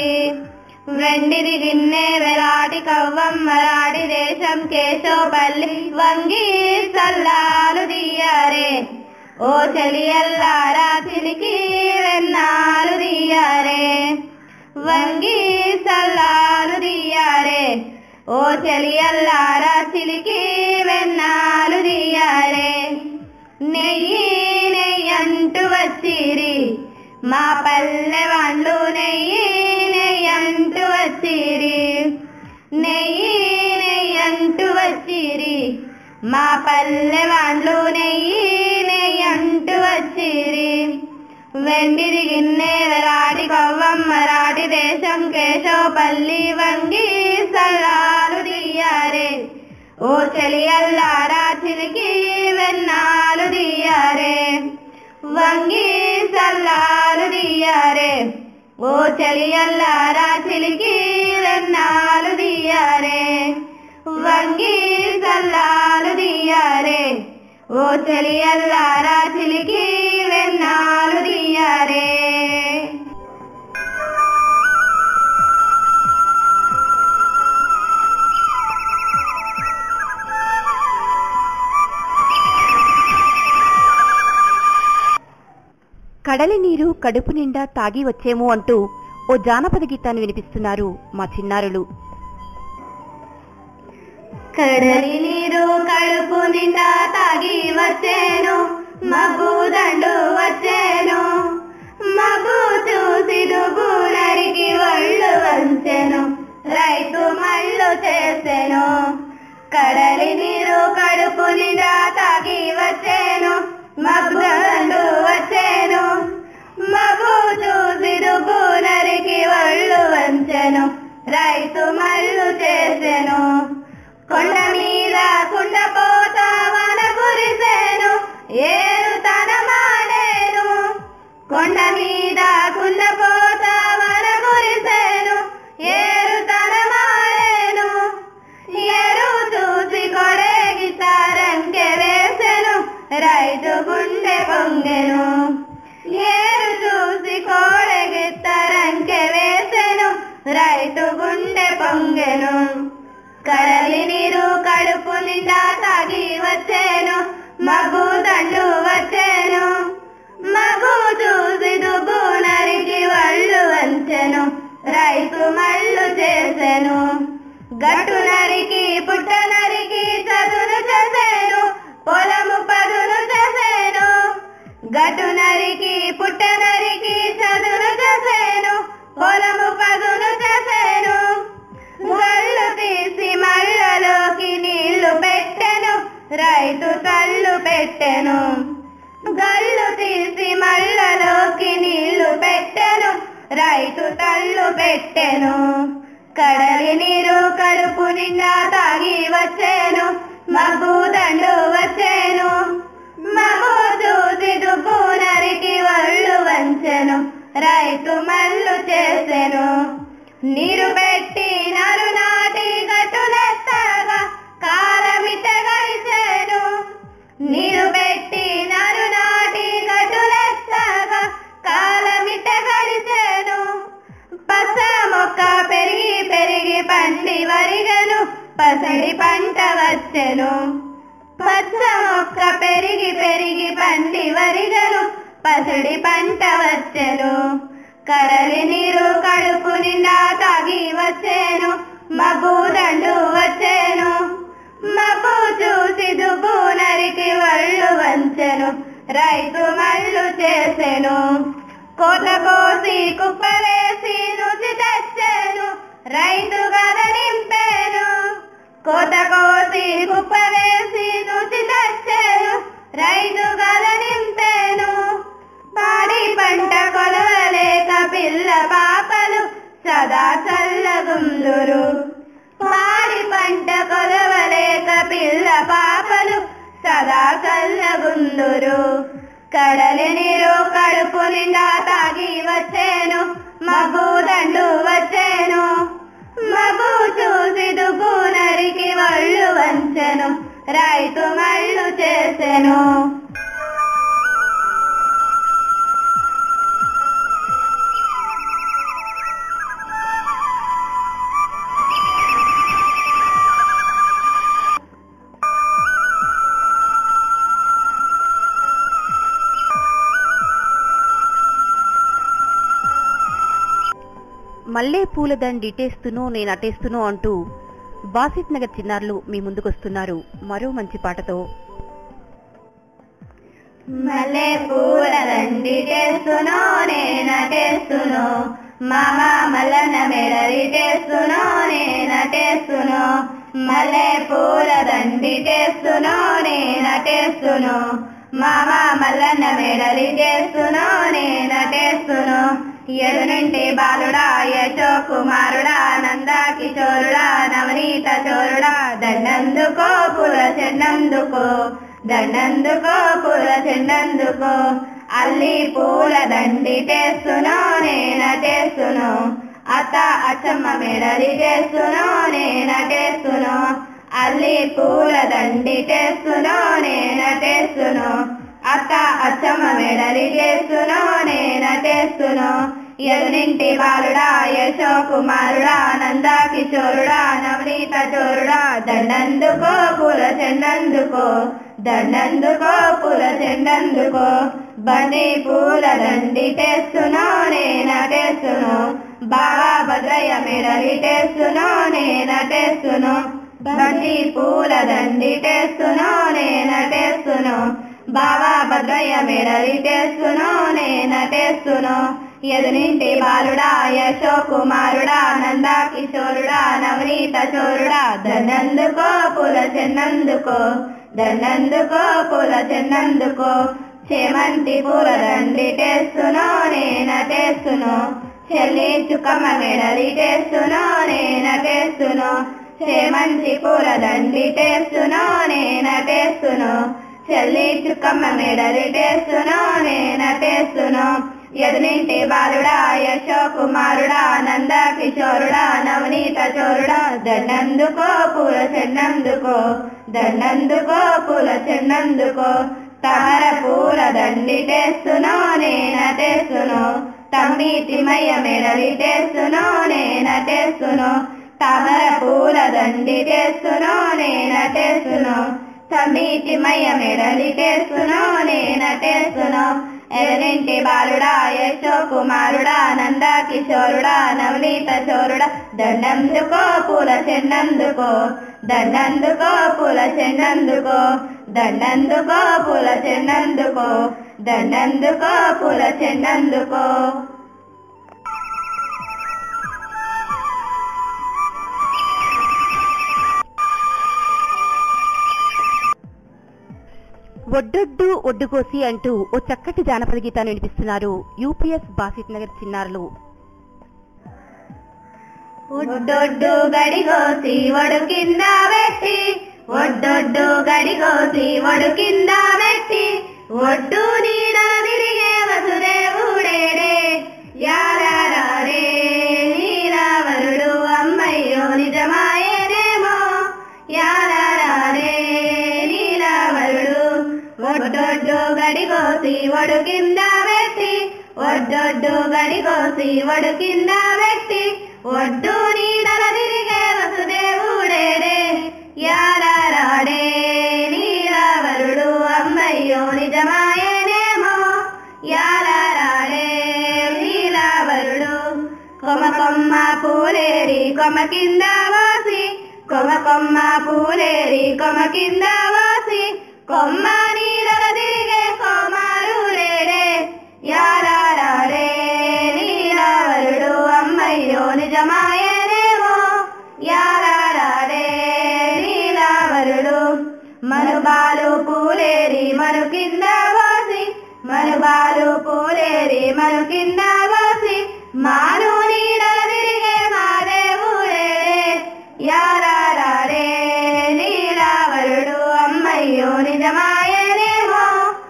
Speaker 6: వెండిది గిన్నె వెలాటి కవ్వం మరాడి దేశం కేశోపల్లి వంగి సల్లాలు దియారే ఓ చెలియల్లారా చిలికి వెన్నాలు దియారే వంగి సల్లాలు దియారే ఓ చెలియల్లారా చిలికి వెన్నాలు దియారే నెయ్యి నెయ్యి అంటూ వచ్చిరి మా పల్లె వాళ్ళు నెయ్యి నెయ్యి అంటూ వచ్చిరి నెయ్యి నెయ్యి అంటూ వచ్చిరి మా పల్లె వాళ్ళు నెయ్యి నెయ్యి అంటూ వచ్చిరి వెండిది గిన్నె వెరాటి కవ్వం మరాఠి దేశం కేశోపల్లి వంగి సల్లాలు దియారే ఓ చెలియల్లారా చిలికి వెన్నాలు దియారే వంగి సల్లాలు దియారే ఓ చెలియల్లారా చిలికి వెన్నాలు దియారే వంగి సల్లాలు దియారే ఓ చెలియల్లారా చిలికి వెన్నాలు దియారే
Speaker 8: కడలి నీరు కడుపు నిండా తాగి వచ్చేమో అంటూ ఓ జానపద గీతాన్ని వినిపిస్తున్నారు మా చిన్నారులు
Speaker 6: కడలి నీరు కడుపు నిండా తాగి వచ్చేను మబ్బు దండు వచ్చేను మబ్బు చూసి దుగు నరికి ఒళ్ళు వంచెను రైతు మళ్ళు చేసెను
Speaker 5: కడలి నీరు కడుపు నిండా తాగి వచ్చేను మగు దండు వచ్చేను మగు చూసి దుబ్బు నరికి వళ్ళు వంచెను రైతు మళ్ళు చేసెను గట్టు నరికి పుట్ట నరికి చదును చేసేను పొలము పదును చేసేను గట్టు నరికి పుట్ట నరికి చదును చేసేను పొలము పదును చేసేను గళ్ళు తీసి మళ్ళలోకి నీళ్లు పెట్టెను రైతు కళ్ళు పెట్టెను గళ్ళు తీసి మళ్ళలోకి నీళ్లు పెట్టెను రైతు తల్లు పెట్టెను కడలి నీరు కడుపు నిండా తాగి వచ్చేను మబ్బు దండు వచ్చేను మబ్బు చూసి దుబ్బు నరికి వళ్ళు వంచెను రైతు మల్లు చేసెను నీరు పెట్టి నరు నాటి గట్టులెత్తగా కాలమిట గడిచెను నీరు పెట్టి నరు నాటి గట్టులెత్తగా కాలమిట గడిచెను పచ్చ మొక్క పెరిగి పెరిగి పండి వరిగను పసడి పంట వచ్చెను పచ్చ మొక్క పెరిగి పెరిగి పండి వరిగను పసడి పంట వచ్చెను కడలి నీరు కడుపు నిండా తాగి వచ్చేను మబ్బు దండు వచ్చేను మబ్బు చూసి దుబ్బు నరికి వళ్ళు వంచెను రైతు మళ్ళు చేసెను కోత కోసి కుప్ప వేసి రుచి తెచ్చాను రైతు గద నింపాను కోత కోసి కుప్ప వేసి రుచి తెచ్చాను రైతు గద నింపాను పాడి పంట కొలవలేక పిల్ల పాపలు సదా చల్లగుందురు పాడి పంట కొలవలేక పిల్ల పాపలు సదా చల్లగుందురు కడలి నీరు కడుపు నిండా తాగి వచ్చేను మబ్బు దండు వచ్చేను మబ్బు చూసి దుబ్బు నరికి వళ్ళు వంచెను రైతు మళ్ళు చేసెను
Speaker 8: మల్లే పూల దండిటేస్తును నేను అటేస్తును అంటూ బాసిత్ నగర్ చిన్నారులు మీ ముందుకొస్తున్నారు మరో మంచి పాటతో
Speaker 5: మల్లె పూల దండి చేస్తును నేనటేస్తును మామ మల్లన్న మెడలి చేస్తును నేనటేస్తును మల్లె పూల దండి చేస్తును నేనటేస్తును మామ మల్లన్న మెడలి చేస్తును నేనటేస్తును ఎదునింటి బాలుడా యశో కుమారుడా నంద కిశోరుడా నవనీత చోరుడా దండందుకో పుల చెండందుకో దండందుకో పుల చెండందుకో అల్లి పూల దండి చేస్తును నేనటేస్తును అత్త అచ్చమ్మ మెడలి చేస్తును నేనటేస్తును అల్లి పూల దండి చేస్తును నేనటేస్తును అత్త అచ్చమ్మ మెడలి చేస్తును నేనటేస్తును ఎదునింటి బాలుడా యశో కుమారుడా నంద కిశోరుడా నవనీత చోరుడా దండందుకో పూల చెండందుకో దండందుకో పూల చెండందుకో బండి పూల దండి టేస్తును నేనటేస్తును బాగా భద్రయ్య మెడలి టేస్తును నేనటేస్తును బండి పూల దండి టేస్తును నేనటేస్తును బావా భద్రయ్య మెడలి టేస్తును నేనటేస్తును ఎదునింటి బాలుడా యశో కుమారుడా నంద కిశోరుడా నవనీత చోరుడా దండందుకో పూల చెన్నందుకో దండందుకో పూల చెన్నందుకో చేమంతి పూల దండి టేస్తును నేనటేస్తును చెల్లి చుక్కమ్మ మెడలి టేస్తును నేనటేస్తును చేమంతి పూల దండి టేస్తును నేనటేస్తును చెల్లి చుక్కమ్మ మెడలి టేస్తును నేనటేస్తును ఎదునింటి బాలుడా యశో కుమారుడా నంద కిశోరుడా నవనీత చోరుడా దండందుకో పూల చెన్నందుకో దండందుకో పూల చెన్నందుకో తార పూల దండి టేస్తును నేనటేస్తును తమ్మి తిమ్మయ్య మెడలి టేస్తును నేనటేస్తును
Speaker 9: తామర పూల దండి తెస్తును నేనటేస్తును సమితి మయ మెడలిటేస్తును నేనటేస్తును ఎదరింటి బాలుడా యశో కుమారుడా నంద కిషోరుడా నవనీత చోరుడా దండందుకో పూల చెండందుకో దండందుకో పూల చెండందుకో దండందుకో పూల చెండందుకో దండందుకో పూల చెండందుకో
Speaker 8: ఒడ్డొడ్డు ఒడ్డుకోసి అంటూ ఓ చక్కటి జానపద గీతాన్ని వినిపిస్తున్నారు యూపీఎస్ బాసిత్ నగర్ చిన్నారులు
Speaker 9: ఒడ్డొడ్డు గడిగోసి ఒడు కింద పెట్టి ఒడ్డొడ్డు గడిగోసి ఒడు కింద పెట్టి ఒడ్డు నీడ తిరిగే వసుదేవుడేడే యారారే నీరావరుడు అమ్మయ్యో నిజమాయేనేమో యారారే నీరావరుడు ఒడ్డొడ్డు గడిగోసి ఒడు కింద పెట్టి ఒడ్డొడ్డు గడిగోసి ఒడు కింద పెట్టి ఒడ్డు నీడల తిరిగే వసుదేవుడేడే యారాడే నీరావరుడు అమ్మయ్యో నిజమాయేనేమో యారాడే నీరావరుడు కొమ కొమ్మ పూలేరి కొమ కింద వాసి కొమ కొమ్మ పూలేరి కొమ కింద వాసి కొమ్మ నీడల తిరిగే కోమారులేడే యారాడే నీరావరుడు అమ్మయ్యో నిజమాయేనేమో యారాడే నీలావరుడు మనుబాలు పూలేరి మను కింద వాసి మనుబాలు పూలేరి మను కింద వాసి మాను నీడల తిరిగే మాదేవులేడే యారాడే నీలావరుడు అమ్మయ్యో నిజమాయేనేమో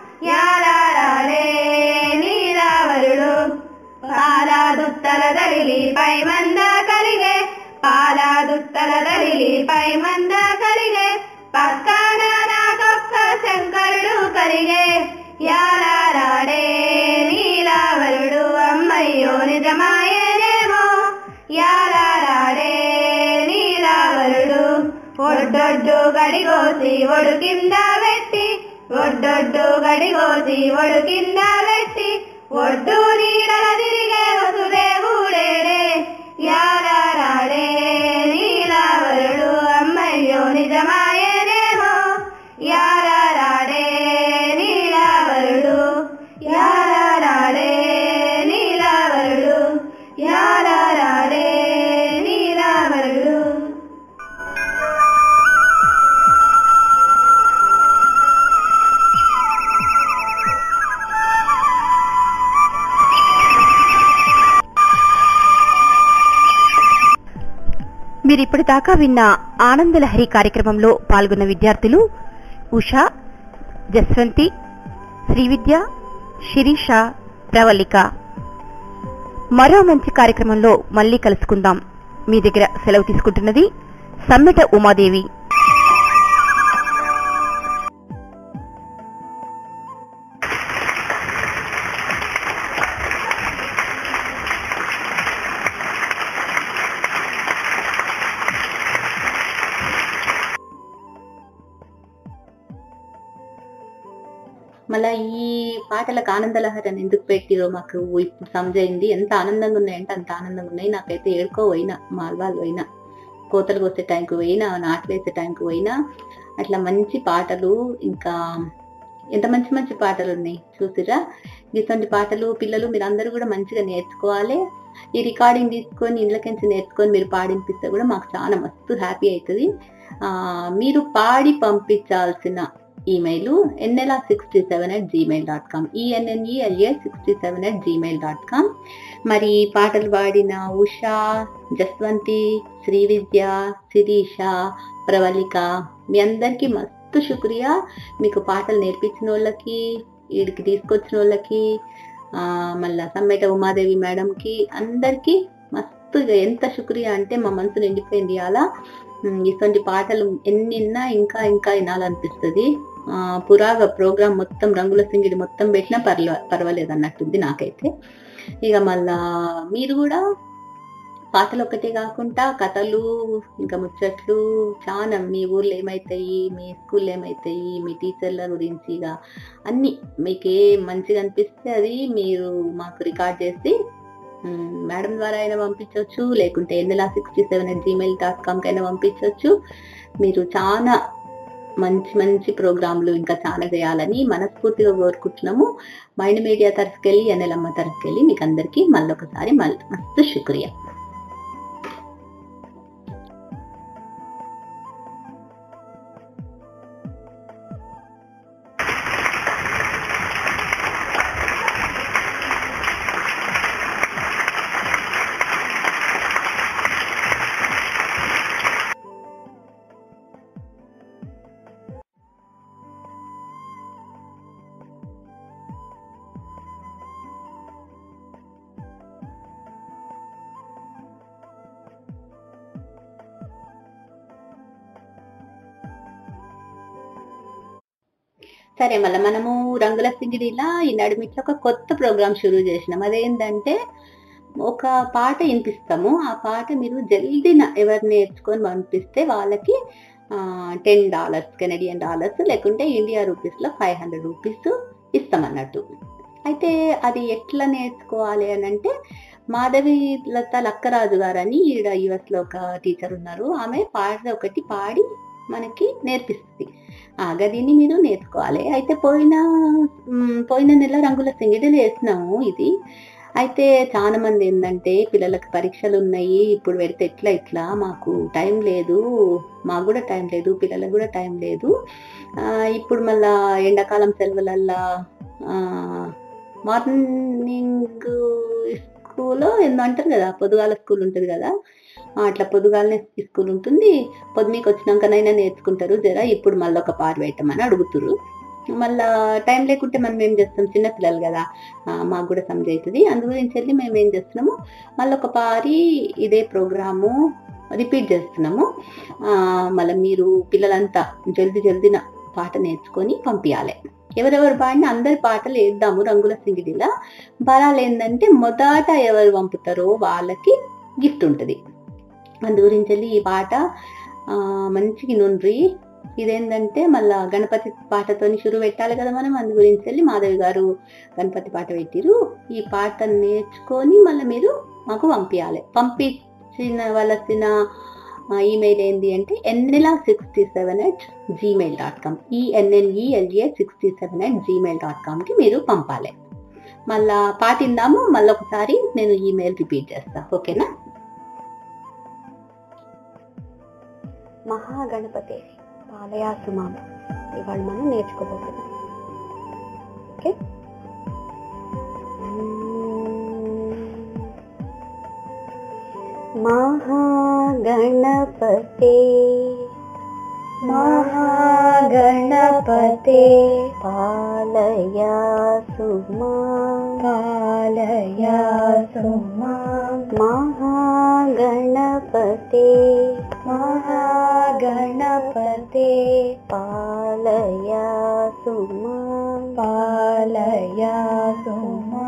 Speaker 9: యారాడే నీలావరుడు పాలాదుత్తల దరిలి పై మంద కలిగే పాలాదుత్తల దరిలి పై మంద కలిగే పక్కన నాకొక్క శంకరుడు కలిగే యారాడే నీలావరుడు అమ్మయ్యో నిజమాయేనేమో యారాడే నీలావరుడు ఒడ్డొడ్డు గడిగోసి ఒడు కింద పెట్టి ఒడ్డొడ్డు గడిగోసి ఒడు కింద పెట్టి ఒడ్డు నీడల తిరిగే వసుదేవుడేడే యారాడే నీలావరుడు అమ్మయ్యో నిజమాయేనేమో యారాడే నీలావరుడు యారాడే నీలావరుడు యారాడే నీలావరుడు
Speaker 8: మీరు ఇప్పటిదాకా విన్న ఆనందలహరి కార్యక్రమంలో పాల్గొన్న విద్యార్థులు ఉషా జస్వంతి శ్రీవిద్య శిరీష ప్రవళిక మరో మంచి కార్యక్రమంలో మళ్ళీ కలుసుకుందాం మీ దగ్గర సెలవు తీసుకుంటున్నది సమ్మెట ఉమాదేవి
Speaker 5: మళ్ళా ఈ పాటలకు ఆనందలహరి అని ఎందుకు పెట్టిరో మాకు ఇప్పుడు సమజైంది ఎంత ఆనందంగా ఉన్నాయంటే అంత ఆనందంగా ఉన్నాయి నాకైతే ఏడుకో పోయినా మాల్వాలు పోయినా కోతలు కోసే టైంకి పోయినా నాట్లు వేసే టైంకి పోయినా అట్లా మంచి పాటలు ఇంకా ఎంత మంచి మంచి పాటలు ఉన్నాయి చూసిరా ఇటువంటి పాటలు పిల్లలు మీరు అందరూ కూడా మంచిగా నేర్చుకోవాలి ఈ రికార్డింగ్ తీసుకొని ఇళ్ళకించి నేర్చుకొని మీరు పాడిపిస్తే కూడా మాకు చాలా మస్తు హ్యాపీ అవుతుంది ఆ, మీరు పాడి పంపించాల్సిన ఈమెయిల్ ఎన్ఎల్ఆ sixty seven at Gmail dot com E N N E L A sixty seven at Gmail dot com మరి ఈ పాటలు పాడిన ఉషా జస్వంతి శ్రీవిద్య శిరీష ప్రవళిక మీ అందరికీ మస్తు శుక్రియా మీకు పాటలు నేర్పించిన వాళ్ళకి వీడికి తీసుకొచ్చిన వాళ్ళకి ఆ, మళ్ళా సమ్మేట ఉమాదేవి మేడంకి అందరికీ మస్తుగా ఎంత శుక్రియా అంటే మా మనసు నిండిపోయింది అలా ఉమ్, ఇటువంటి పాటలు ఎన్ని విన్నా ఇంకా ఇంకా వినాలనిపిస్తుంది ఆ, పురాగ ప్రోగ్రామ్ మొత్తం రంగుల సింగిడి మొత్తం పెట్టినా పర్వ పర్వాలేదు అన్నట్టుంది నాకైతే ఇక మళ్ళా మీరు కూడా పాటలు ఒక్కటే కాకుండా కథలు ఇంకా ముచ్చట్లు చాలా మీ ఊర్లో ఏమైతాయి మీ స్కూల్లో ఏమైతాయి మీ టీచర్ల గురించి ఇక అన్నీ మీకు ఏ మంచిగా అనిపిస్తే అది మీరు మాకు రికార్డ్ చేసి మ్, మేడం ద్వారా అయినా పంపించవచ్చు లేకుంటే Ennela sixty seven at Gmail dot కామ్కి అయినా పంపించవచ్చు మీరు చాలా మంచి మంచి ప్రోగ్రాంలు ఇంకా చాలా చేయాలని మనస్ఫూర్తిగా కోరుకుంటున్నాము మైండ్ మీడియా తరఫుకెళ్ళి ఎన్నెలమ్మ తరఫుకెళ్ళి మీకు అందరికీ మళ్ళొకసారి మళ్ళీ మస్తు శుక్రియా సరే మళ్ళీ మనము రంగుల సింగిడిలా ఈ నడిమిట్లో ఒక కొత్త ప్రోగ్రామ్ షురూ చేసినాం అదేంటంటే ఒక పాట వినిపిస్తాము ఆ పాట మీరు జల్దీన ఎవరు నేర్చుకొని పంపిస్తే వాళ్ళకి టెన్ డాలర్స్ కెనడియన్ డాలర్స్ లేకుంటే ఇండియా రూపీస్లో ఫైవ్ హండ్రెడ్ రూపీస్ ఇస్తామన్నట్టు అయితే అది ఎట్లా నేర్చుకోవాలి అని అంటే మాధవి లత లక్కరాజు గారు అని ఈడ యుఎస్ లో ఒక టీచర్ ఉన్నారు ఆమె పాట ఒకటి పాడి మనకి నేర్పిస్తుంది ఆ గదిని మీరు నేర్చుకోవాలి అయితే పోయిన మ్, పోయిన నెల రంగుల సింగిడిలు వేసినాము ఇది అయితే చాలా మంది ఏంటంటే పిల్లలకు పరీక్షలు ఉన్నాయి ఇప్పుడు పెడితే ఎట్లా ఇట్లా మాకు టైం లేదు మాకు కూడా టైం లేదు పిల్లలకు కూడా టైం లేదు ఆ, ఇప్పుడు మళ్ళా ఎండాకాలం సెలవులల్లా ఆ, మార్నింగ్ స్కూల్ ఏందో అంటారు కదా పొద్దుగాల స్కూల్ ఉంటుంది కదా ఆ, అట్లా పొద్దుగాలనే స్కూల్ ఉంటుంది పొద్దుమీకి వచ్చినాకనైనా నేర్చుకుంటారు జర ఇప్పుడు మళ్ళీ ఒక పారు పెట్టమని అడుగుతురు మళ్ళా టైం లేకుంటే మనం ఏం చేస్తాం చిన్నపిల్లలు కదా ఆ, మాకు కూడా సమజ్ అవుతుంది అందు గురించి వెళ్ళి మేము ఏం చేస్తున్నాము మళ్ళీ ఒక పారి ఇదే ప్రోగ్రాము రిపీట్ చేస్తున్నాము ఆ, మళ్ళీ మీరు పిల్లలంతా జల్దీ జల్దీన పాట నేర్చుకొని పంపించాలి ఎవరెవరు పాడిన అందరి పాటలు వేద్దాము రంగుల సింగిడిలా బలాలు ఏంటంటే మొదట ఎవరు పంపుతారో వాళ్ళకి గిఫ్ట్ ఉంటుంది అందు గురించి వెళ్ళి ఈ పాట ఆ, మంచిగా నుండ్రి ఇదేంటంటే మళ్ళా గణపతి పాటతోని షురు పెట్టాలి కదా మనం అందు గురించి వెళ్ళి మాధవి గారు గణపతి పాట పెట్టిరు ఈ పాట నేర్చుకొని మళ్ళీ మీరు మాకు పంపించాలి పంపించిన వలసిన ఈమెయిల్ ఏంటి అంటే ఎన్ఎల్ఆ sixty seven at Gmail dot com ఈఎన్ఎన్ఈఎల్జిఏ sixty seven at Gmail dot కామ్కి మీరు పంపాలి మళ్ళా పాటిందాము మళ్ళీ ఒకసారి నేను ఈమెయిల్ రిపీట్ చేస్తా ఓకేనా మహాగణపతి పాలయాసుమామ ఇవాళ మనం నేర్చుకోబోతున్నాం ఓకే మహాగణపతే మహాగణపతే పాలయాసుమా పాలయాసుమా మహాగణపతే మహాగణపతే పాలయాసుమా పాలయాసుమా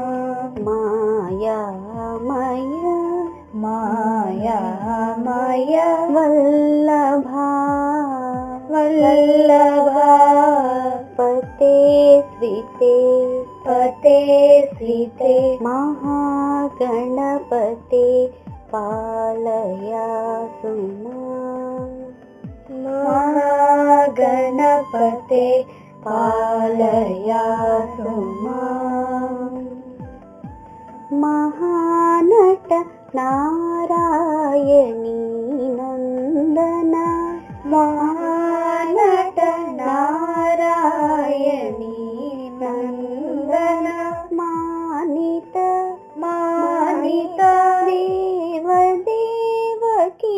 Speaker 5: మాయామయ మాయామయ వల్లభా వల్లభా పతే శ్రీతే పతే శ్రీతే మహాగణపతే పాలయాసుమా మహాగణపతే పాలయాసుమా మహానట నారాయణీ నందన మహానట నారాయణీ నందన మానిత మానిత దేవదేవకీ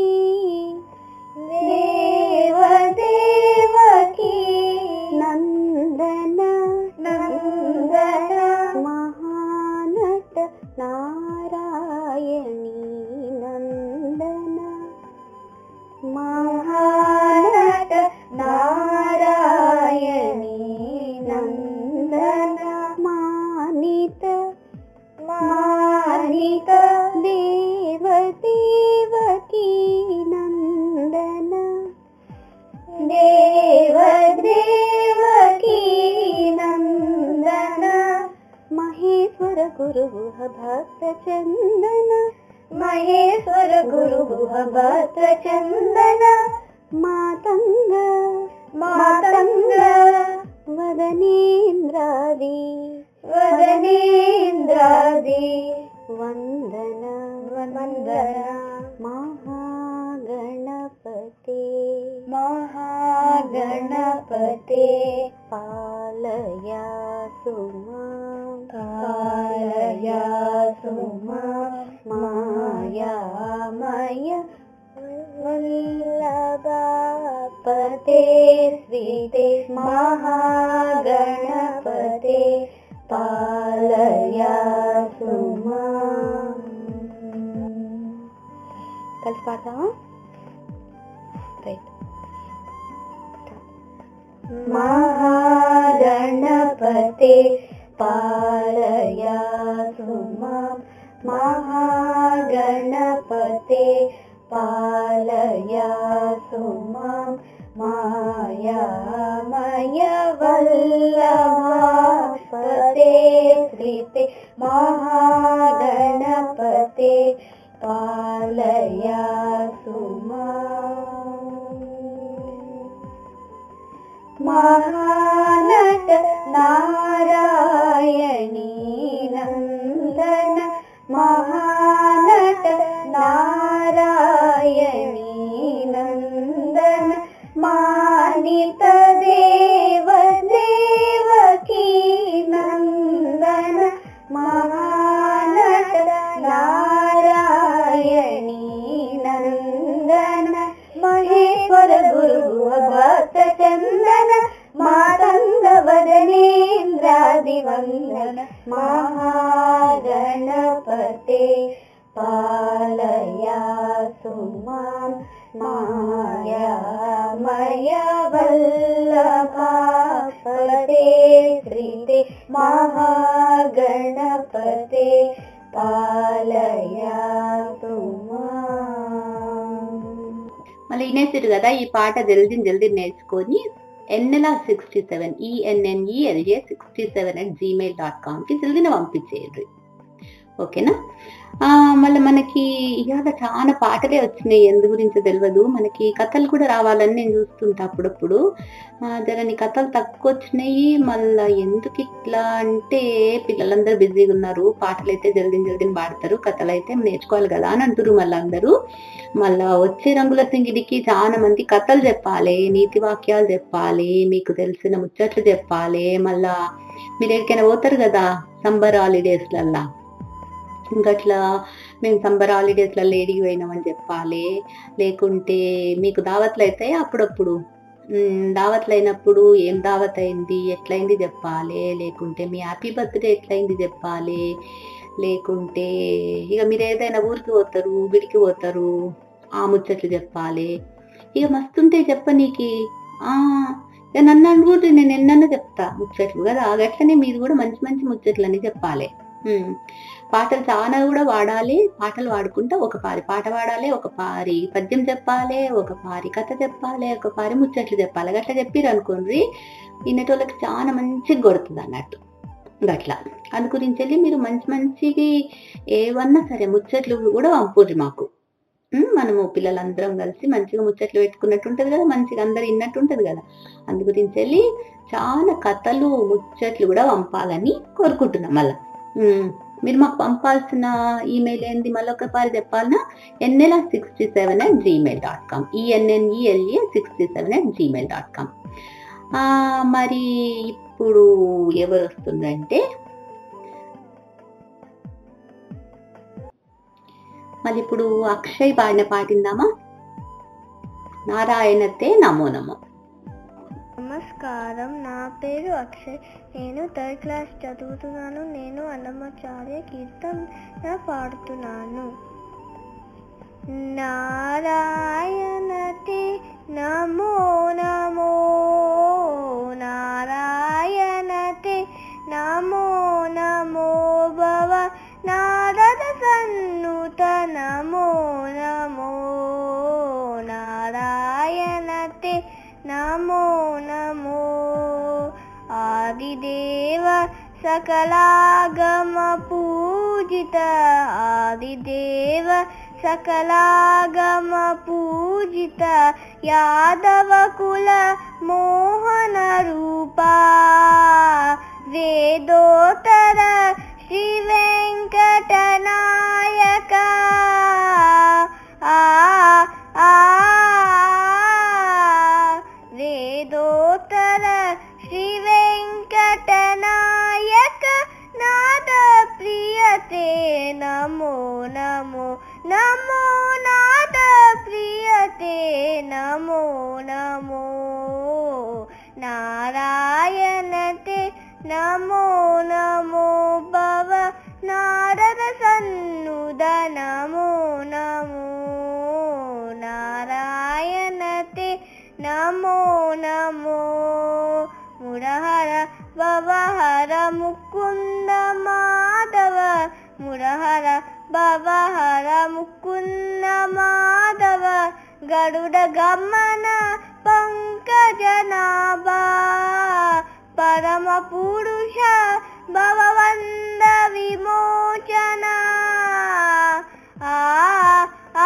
Speaker 5: దేవదేవకీ నందన నందన మహానట నారాయణీ నందన మహానట నారాయణీ నందన మానిత మానిత దేవదేవకీ
Speaker 9: దేవకీ నందన దేవ దేవకీ నందన మహేశ్వర గురు భక్త చందన మహేశ్వర గురు భక్త చందన మాతంగ మాతంగ వదనేంద్రాది వదనేంద్రాది వందన వందన మహాగణపతే మహాగణపతే పాలయా సుమా పాలయా సుమా మాయామయ వల్లభాపతే శ్రీతే మహాగణపతే పాలయా సుమా కలిసి పాడతామా రైట్ మహాగణపతే పాలయా సుమా మహాగణపతే పాలయా సుమా మాయామయ వల్లభాపతే శ్రీతే మహాగణపతే పాలయా సుమా మహానట నారాయణీ నందన మహానట నారాయణీ నందన మానిత దేవ దేవకీ నందన మహానట నారాయణీ నందన మహేశ్వర గురు భక్త చందన మాతంగ వదనేంద్రాది వందన మహాగణపతే పాలయా సుమాం మాయామయ వల్లభాపతే శ్రీతే మహాగణపతే పాలయా సుమాం
Speaker 5: మళ్ళీ వినేసారు కదా ఈ పాట జల్దీ జల్దీ నేర్చుకొని NL sixty seven E N N E L A sixty seven at Gmail dot కామ్కి జల్దీన పంపించేయండి ఓకేనా ఆ, మళ్ళీ మనకి ఇవాళ చాలా పాటలే వచ్చినాయి ఎందు గురించో తెలియదు మనకి కథలు కూడా రావాలని నేను చూస్తుంటా అప్పుడప్పుడు ఆ, జరని కథలు తక్కువ వచ్చినాయి మళ్ళీ ఎందుకు ఇట్లా అంటే పిల్లలందరూ బిజీగా ఉన్నారు పాటలు అయితే జల్దీ జల్దీ పాడతారు కథలు అయితే నేర్చుకోవాలి కదా అని అంటారు మళ్ళీ అందరూ మళ్ళా వచ్చే రంగుల సింగిడికి చాలా మంది కథలు చెప్పాలి నీతి వాక్యాలు చెప్పాలి మీకు తెలిసిన ముచ్చట్లు చెప్పాలి మళ్ళా మీరు ఎక్కడికైనా పోతారు కదా సంబర్ హాలిడేస్లల్లా ఇంకట్లా మేము సంబర్ హాలిడేస్లలో ఏడికి పోయినామని చెప్పాలి లేకుంటే మీకు దావత్లు అయితే అప్పుడప్పుడు ఉమ్, దావత్లు అయినప్పుడు ఏం దావత్ అయింది ఎట్లయింది చెప్పాలి లేకుంటే మీ హ్యాపీ బర్త్డే ఎట్లయింది చెప్పాలి లేకుంటే ఇక మీరు ఏదైనా ఊరికి పోతారు గుడికి పోతారు ఆ ముచ్చట్లు చెప్పాలి ఇక మస్తుంటే చెప్పనీకి ఆ ఇక నన్ను అనుకుంటే నేను ఎన్నన్నా చెప్తా ముచ్చట్లు కదా అట్లనే మీరు కూడా మంచి మంచి ముచ్చట్లని చెప్పాలి ఉమ్. పాటలు చాలా కూడా వాడాలి పాటలు వాడుకుంటా ఒక పారి పాట పాడాలి ఒక పారి పద్యం చెప్పాలి ఒక పారి కథ చెప్పాలి ఒక పారి ముచ్చట్లు చెప్పాలి అట్లా చెప్పిరు అనుకోండి వినేటోళ్ళకి చాలా మంచిగా కొడుతుంది అన్నట్టు గట్లా అందు గురించి వెళ్ళి మీరు మంచి మంచికి ఏవన్నా సరే ముచ్చట్లు కూడా పంపుర్రి మాకు ఉమ్, మనము పిల్లలందరం కలిసి మంచిగా ముచ్చట్లు పెట్టుకున్నట్టు ఉంటది కదా మంచిగా అందరు విన్నట్టు ఉంటది కదా అందు గురించి వెళ్ళి చాలా కథలు ముచ్చట్లు కూడా పంపాలని కోరుకుంటున్నాం మళ్ళా ఉమ్, మీరు మాకు పంపాల్సిన ఈమెయిల్ ఏంది మళ్ళీ ఒకసారి చెప్పాలన్నా NL sixty seven at Gmail dot com E N N E L A sixty seven at Gmail dot com మరి ఇప్పుడు ఎవరు వస్తుందంటే మళ్ళీ ఇప్పుడు అక్షయ్ పాడిన పాటిందామా నారాయణతే నమో నమో
Speaker 6: నమస్కారం నా పేరు అక్షయ్ నేను థర్డ్ క్లాస్ చదువుతున్నాను నేను అన్నమాచార్య కీర్తన పాడుతున్నాను నారాయణతే నమో నమో నారాయణతే నమో నమో భవ నారద సన్నుత నమో सकलागम पूजित आदिदेव सकलागम पूजित यादव कुल मोहन रूपा वेदोत्तर श्री वेङ्कटनायक आ आ वेदोत्तर श्री वेङ्कटनायक नाद प्रियते नमो नमो नमो नाद प्रियते नमो नमो नारायण ते नमो नमो भव नारद सन्नुद नमो नमो नारायण ते नमो नमो मुरहर भवहर मुकुन्द माधव मुरहर भवहर मुकुन्द माधव गरुड गमन पङ्कजनाभा परम पुरुष भववन्द विमोचन आ आ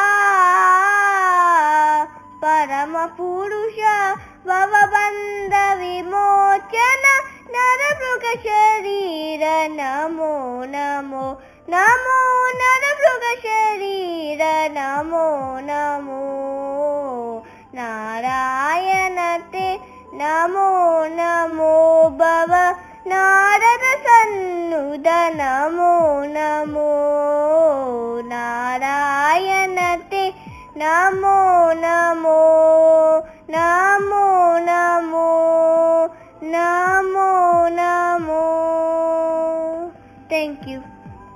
Speaker 6: परम पुरुष भवबन्ध विमोचन नरमृग शरीर नमो नमो नमो नरमृग शरीर नमो नमो नारायण ते नमो नमो भव नारद सन्नुद नमो नमो नारायण ते नमो नमो नमो नमो नमो नमो थैंक यू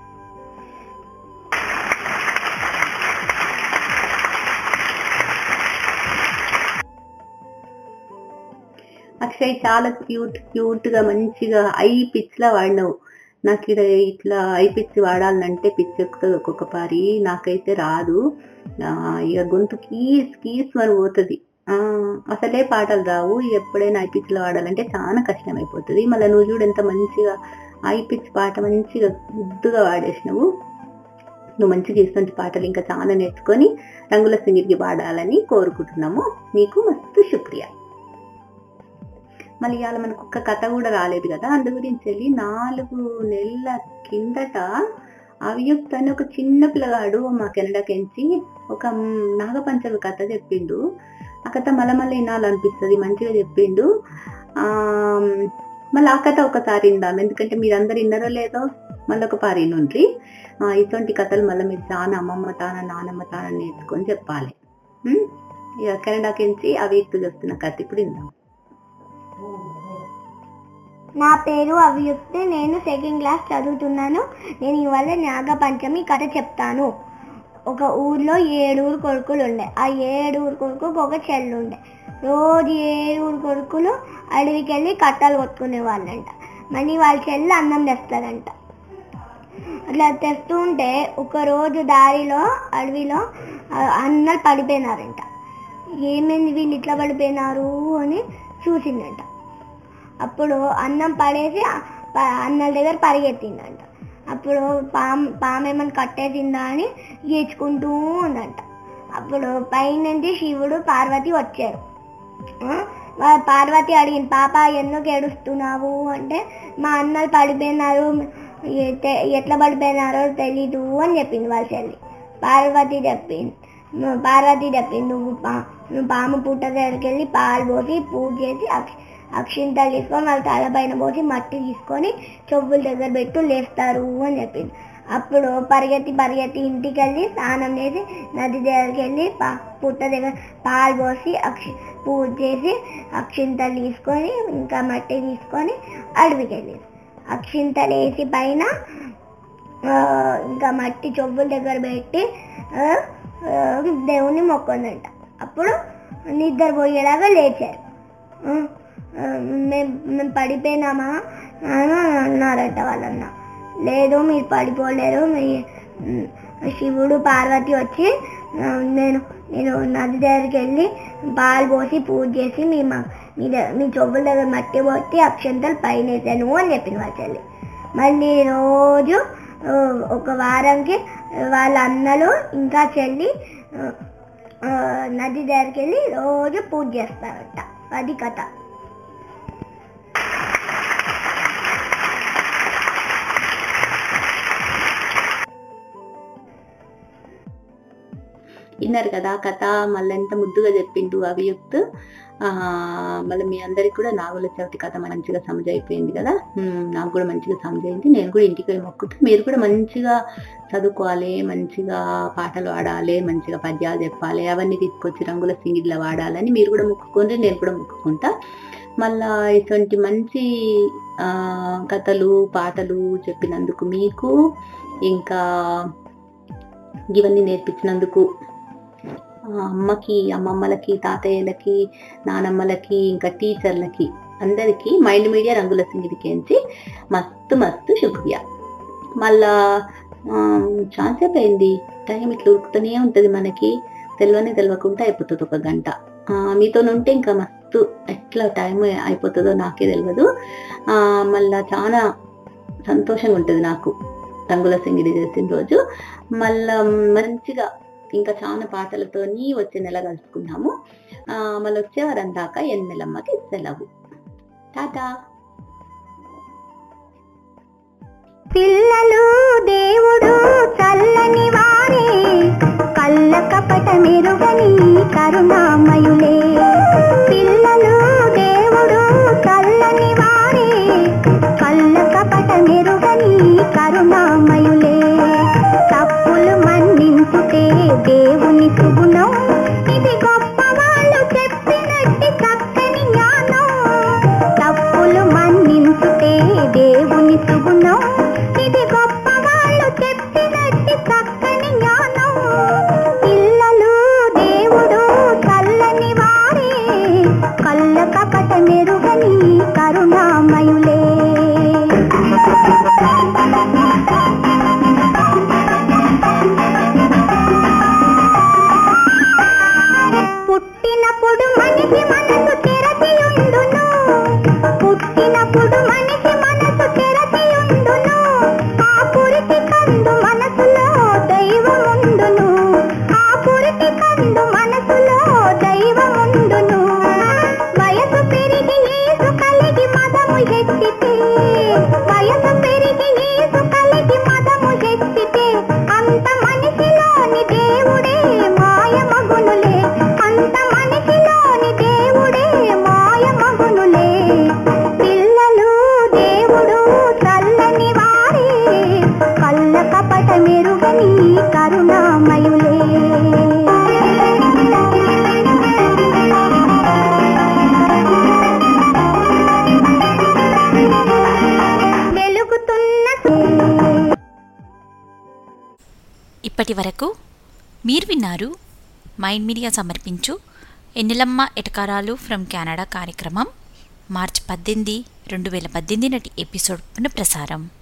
Speaker 5: అక్షయ్ చాలా క్యూట్ క్యూట్ గా మంచిగా ఐ పిచ్ లా వాడినావు నాకు ఇక్కడ ఇట్లా ఐ పిచ్ వాడాలంటే పిచ్ ఎక్కుతుంది ఒక్కొక్క పారి నాకైతే రాదు ఆ, ఇక గొంతు కీస్ కీస్ అని పోతుంది ఆ, అసలే పాటలు రావు ఎప్పుడైనా ఐ పిచ్ లో వాడాలంటే చాలా కష్టం అయిపోతుంది మళ్ళీ నువ్వు చూడు ఎంత మంచిగా ఐ పిచ్ పాట మంచిగా ముద్దుగా వాడేసినావు నువ్వు మంచిగా ఇటువంటి పాటలు ఇంకా చాలా నేర్చుకొని రంగుల సింగిరికి పాడాలని కోరుకుంటున్నాము నీకు మస్తు శుక్రియా మళ్ళీ ఇవాళ మనకు ఒక్క కథ కూడా రాలేదు కదా అందు గురించి వెళ్ళి నాలుగు నెలల కిందట అవియుక్త అని ఒక చిన్న పిల్లగాడు మా కెనడాకెంచి ఒక నాగపంచమి కథ చెప్పిండు ఆ కథ మళ్ళీ మళ్ళీ వినాలనిపిస్తుంది మంచిగా చెప్పిండు ఆ మళ్ళీ ఆ కథ ఒకసారి విందాం ఎందుకంటే మీరందరు విన్నారో లేదో మళ్ళీ ఒక పారి నుండి ఇటువంటి కథలు మళ్ళీ మీరు చాలా అమ్మమ్మ తాన నానమ్మ తాన నేర్చుకొని చెప్పాలి ఉం? ఇక కెనడాకెంచి అవియుక్త చెప్తున్న కథ ఇప్పుడు విందాం
Speaker 6: నా పేరు అభియుక్తి నేను సెకండ్ క్లాస్ చదువుతున్నాను నేను ఇవాళ నాగపంచమి కథ చెప్తాను ఒక ఊర్లో ఏడుగురు కొడుకులు ఉండే ఆ ఏడుగురు కొడుకుకు ఒక చెల్లు ఉండే రోజు ఏడుగురు కొడుకులు అడవికి వెళ్ళి కట్టలు కొట్టుకునే వాళ్ళంట మళ్ళీ వాళ్ళ చెల్లి అన్నం తెస్తారంట అట్లా తెస్తూ ఉంటే ఒక రోజు దారిలో అడవిలో ఆ, అన్నలు పడిపోయినారంట ఏమైంది వీళ్ళు ఇట్లా పడిపోయినారు అని చూసిందంట అప్పుడు అన్నం పడేసి ఆ ప- అన్నల దగ్గర పరిగెత్తిందంట అప్పుడు పాము పాము ఏమైనా కట్టేసిందా అని గీచుకుంటూ ఉందంట అప్పుడు పైనుంచి శివుడు పార్వతి వచ్చారు ఆ, వా- పార్వతి అడిగింది పాప ఎందుకు ఏడుస్తున్నావు అంటే మా అన్నలు పడిపోయినారు ఎte- ఎట్లా పడిపోయినారో తెలీదు అని చెప్పింది వాళ్ళ చెల్లి పార్వతి చెప్పింది నువ్వు పార్వతి చెప్పింది నువ్వు పా నువ్వు పాము పుట్ట దగ్గరికి వెళ్ళి పాలు పోసి పూజ చేసి అక్ష అక్షింతలు తీసుకొని వాళ్ళ తలపైన పోసి మట్టి తీసుకొని చెవుల దగ్గర పెట్టు లేస్తారు అని చెప్పింది అప్పుడు పరిగెత్తి పరిగెత్తి ఇంటికి వెళ్ళి స్నానం చేసి నది దగ్గరికి వెళ్ళి పా పుట్ట దగ్గర పాలు పోసి అక్షి పూజ చేసి అక్షింతలు తీసుకొని ఇంకా మట్టి తీసుకొని అడవికి వెళ్ళేది అక్షింతలు వేసి పైన ఆ, ఇంకా మట్టి చెవుల దగ్గర పెట్టి ఆ, ఆ, దేవుణ్ణి మొక్కుందంట అప్పుడు నిద్రపోయేలాగా లేచారు ఆ, ఆ, మేము మేము పడిపోయినామా అని అన్నారట వాళ్ళన్న లేదు మీరు పడిపోలేరు మీ ఉమ్, శివుడు పార్వతి వచ్చి ఆ, నేను నేను నది దగ్గరికి వెళ్ళి పాలు పోసి పూజ చేసి మీ మ- మీ ద- మీ చెవుల దగ్గర మట్టి పోతే అక్షంతలు పైన వేసాను అని చెప్పింది వాళ్ళ చెల్లి మళ్ళీ రోజు ఆ, ఒక వారంకి వాళ్ళ అన్నలు ఇంకా చెల్లి ఆ, ఆ, నది దగ్గరికి వెళ్ళి రోజు పూజ చేస్తారట అది కథ
Speaker 5: విన్నారు కదా కథ మళ్ళీ ఎంత ముద్దుగా చెప్పిండు అభియుక్త్ ఆ మళ్ళీ మీ అందరికి కూడా నాగుల చవితి కథ మంచిగా సమజైపోయింది కదా ఉమ్, నాకు కూడా మంచిగా సమజైంది నేను కూడా ఇంటికి పోయి మొక్కుతా మీరు కూడా మంచిగా చదువుకోవాలి మంచిగా పాటలు పాడాలి మంచిగా పద్యాలు చెప్పాలి అవన్నీ తీసుకొచ్చి రంగుల సింగిడిలో వాడాలని మీరు కూడా మొక్కుకోండి నేను కూడా మొక్కుకుంటా మళ్ళా ఇటువంటి మంచి ఆ, కథలు పాటలు చెప్పినందుకు మీకు ఇంకా ఇవన్నీ నేర్పించినందుకు ఆ, అమ్మకి అమ్మమ్మలకి తాతయ్యలకి నానమ్మలకి ఇంకా టీచర్లకి అందరికీ మైండ్ మీడియా రంగుల సింగిడికించి మస్తు మస్తు శుక్రియా మళ్ళా ఛాన్స్ అయిపోయింది టైం ఇట్లా ఉరుకుతూనే ఉంటుంది మనకి తెలియని తెలియకుండా అయిపోతుంది ఒక గంట ఆ, మీతో ఉంటే ఇంకా మస్తు ఎట్లా టైం అయిపోతుందో నాకే తెలియదు ఆ, మళ్ళా చాలా సంతోషంగా ఉంటుంది నాకు రంగుల సింగిడి చేసిన రోజు మళ్ళా మంచిగా ఇంకా చాలా పాటలతోని వచ్చే నెల కలుసుకున్నాము ఆ, మళ్ళీ వచ్చే వారం దాకా ఎన్నెలమ్మకి సెలవు టాటా
Speaker 6: పిల్లలు దేవుడు చల్లని వారే కళ్ళ కపట మెరుగని కరుణామయులే పిల్లలు దేవుడు చల్లని వారే కళ్ళ కపట మెరుగని కరుణామయులే తప్పులు మన్నించుటే దేవుని సుగుణం ఇది గొప్ప వాళ్ళు చెప్పినట్టి చక్కని జ్ఞానం తప్పులు మన్నించుటే దేవుని సుగుణం ఇది గొప్ప వాళ్ళు చెప్పినట్టి చక్కని జ్ఞానం పిల్లలు దేవుడు చల్లని వారే కళ్ళ కపట మెరుగని కరుణామయులే పుట్టినప్పుడు మనిషి మనసు తెరచియుండును పుట్టినప్పుడు మనిషి మనసు తెరచియుండును ఆ పురిటి కందు మనసులో దైవముండును ఆ పురిటి కందు మనసులో దైవముండును వయసు పెరిగి ఏసు కలిగి మదము ఎత్తితే వయసు పెరిగి ఏసు కలిగి మదము ఎత్తితే అంత మనిషిలోని దేవుడే మాయమగునులే అంత మనిషిలోని దేవుడే మాయమగునులే పిల్లలు దేవుడు చల్లని వారే కళ్ళ కపట మెరుగని కరుణామయులే వెలుగుతున్న
Speaker 3: ఇప్పటి వరకు మీరు విన్నారు మైండ్ మీడియా సమర్పించు ఎన్నెలమ్మ ఎటకారాలు ఫ్రమ్ కెనడా కార్యక్రమం మార్చి పద్దెనిమిది రెండు వేల పద్దెనిమిది నాటి ఎపిసోడ్ పునఃప్రసారం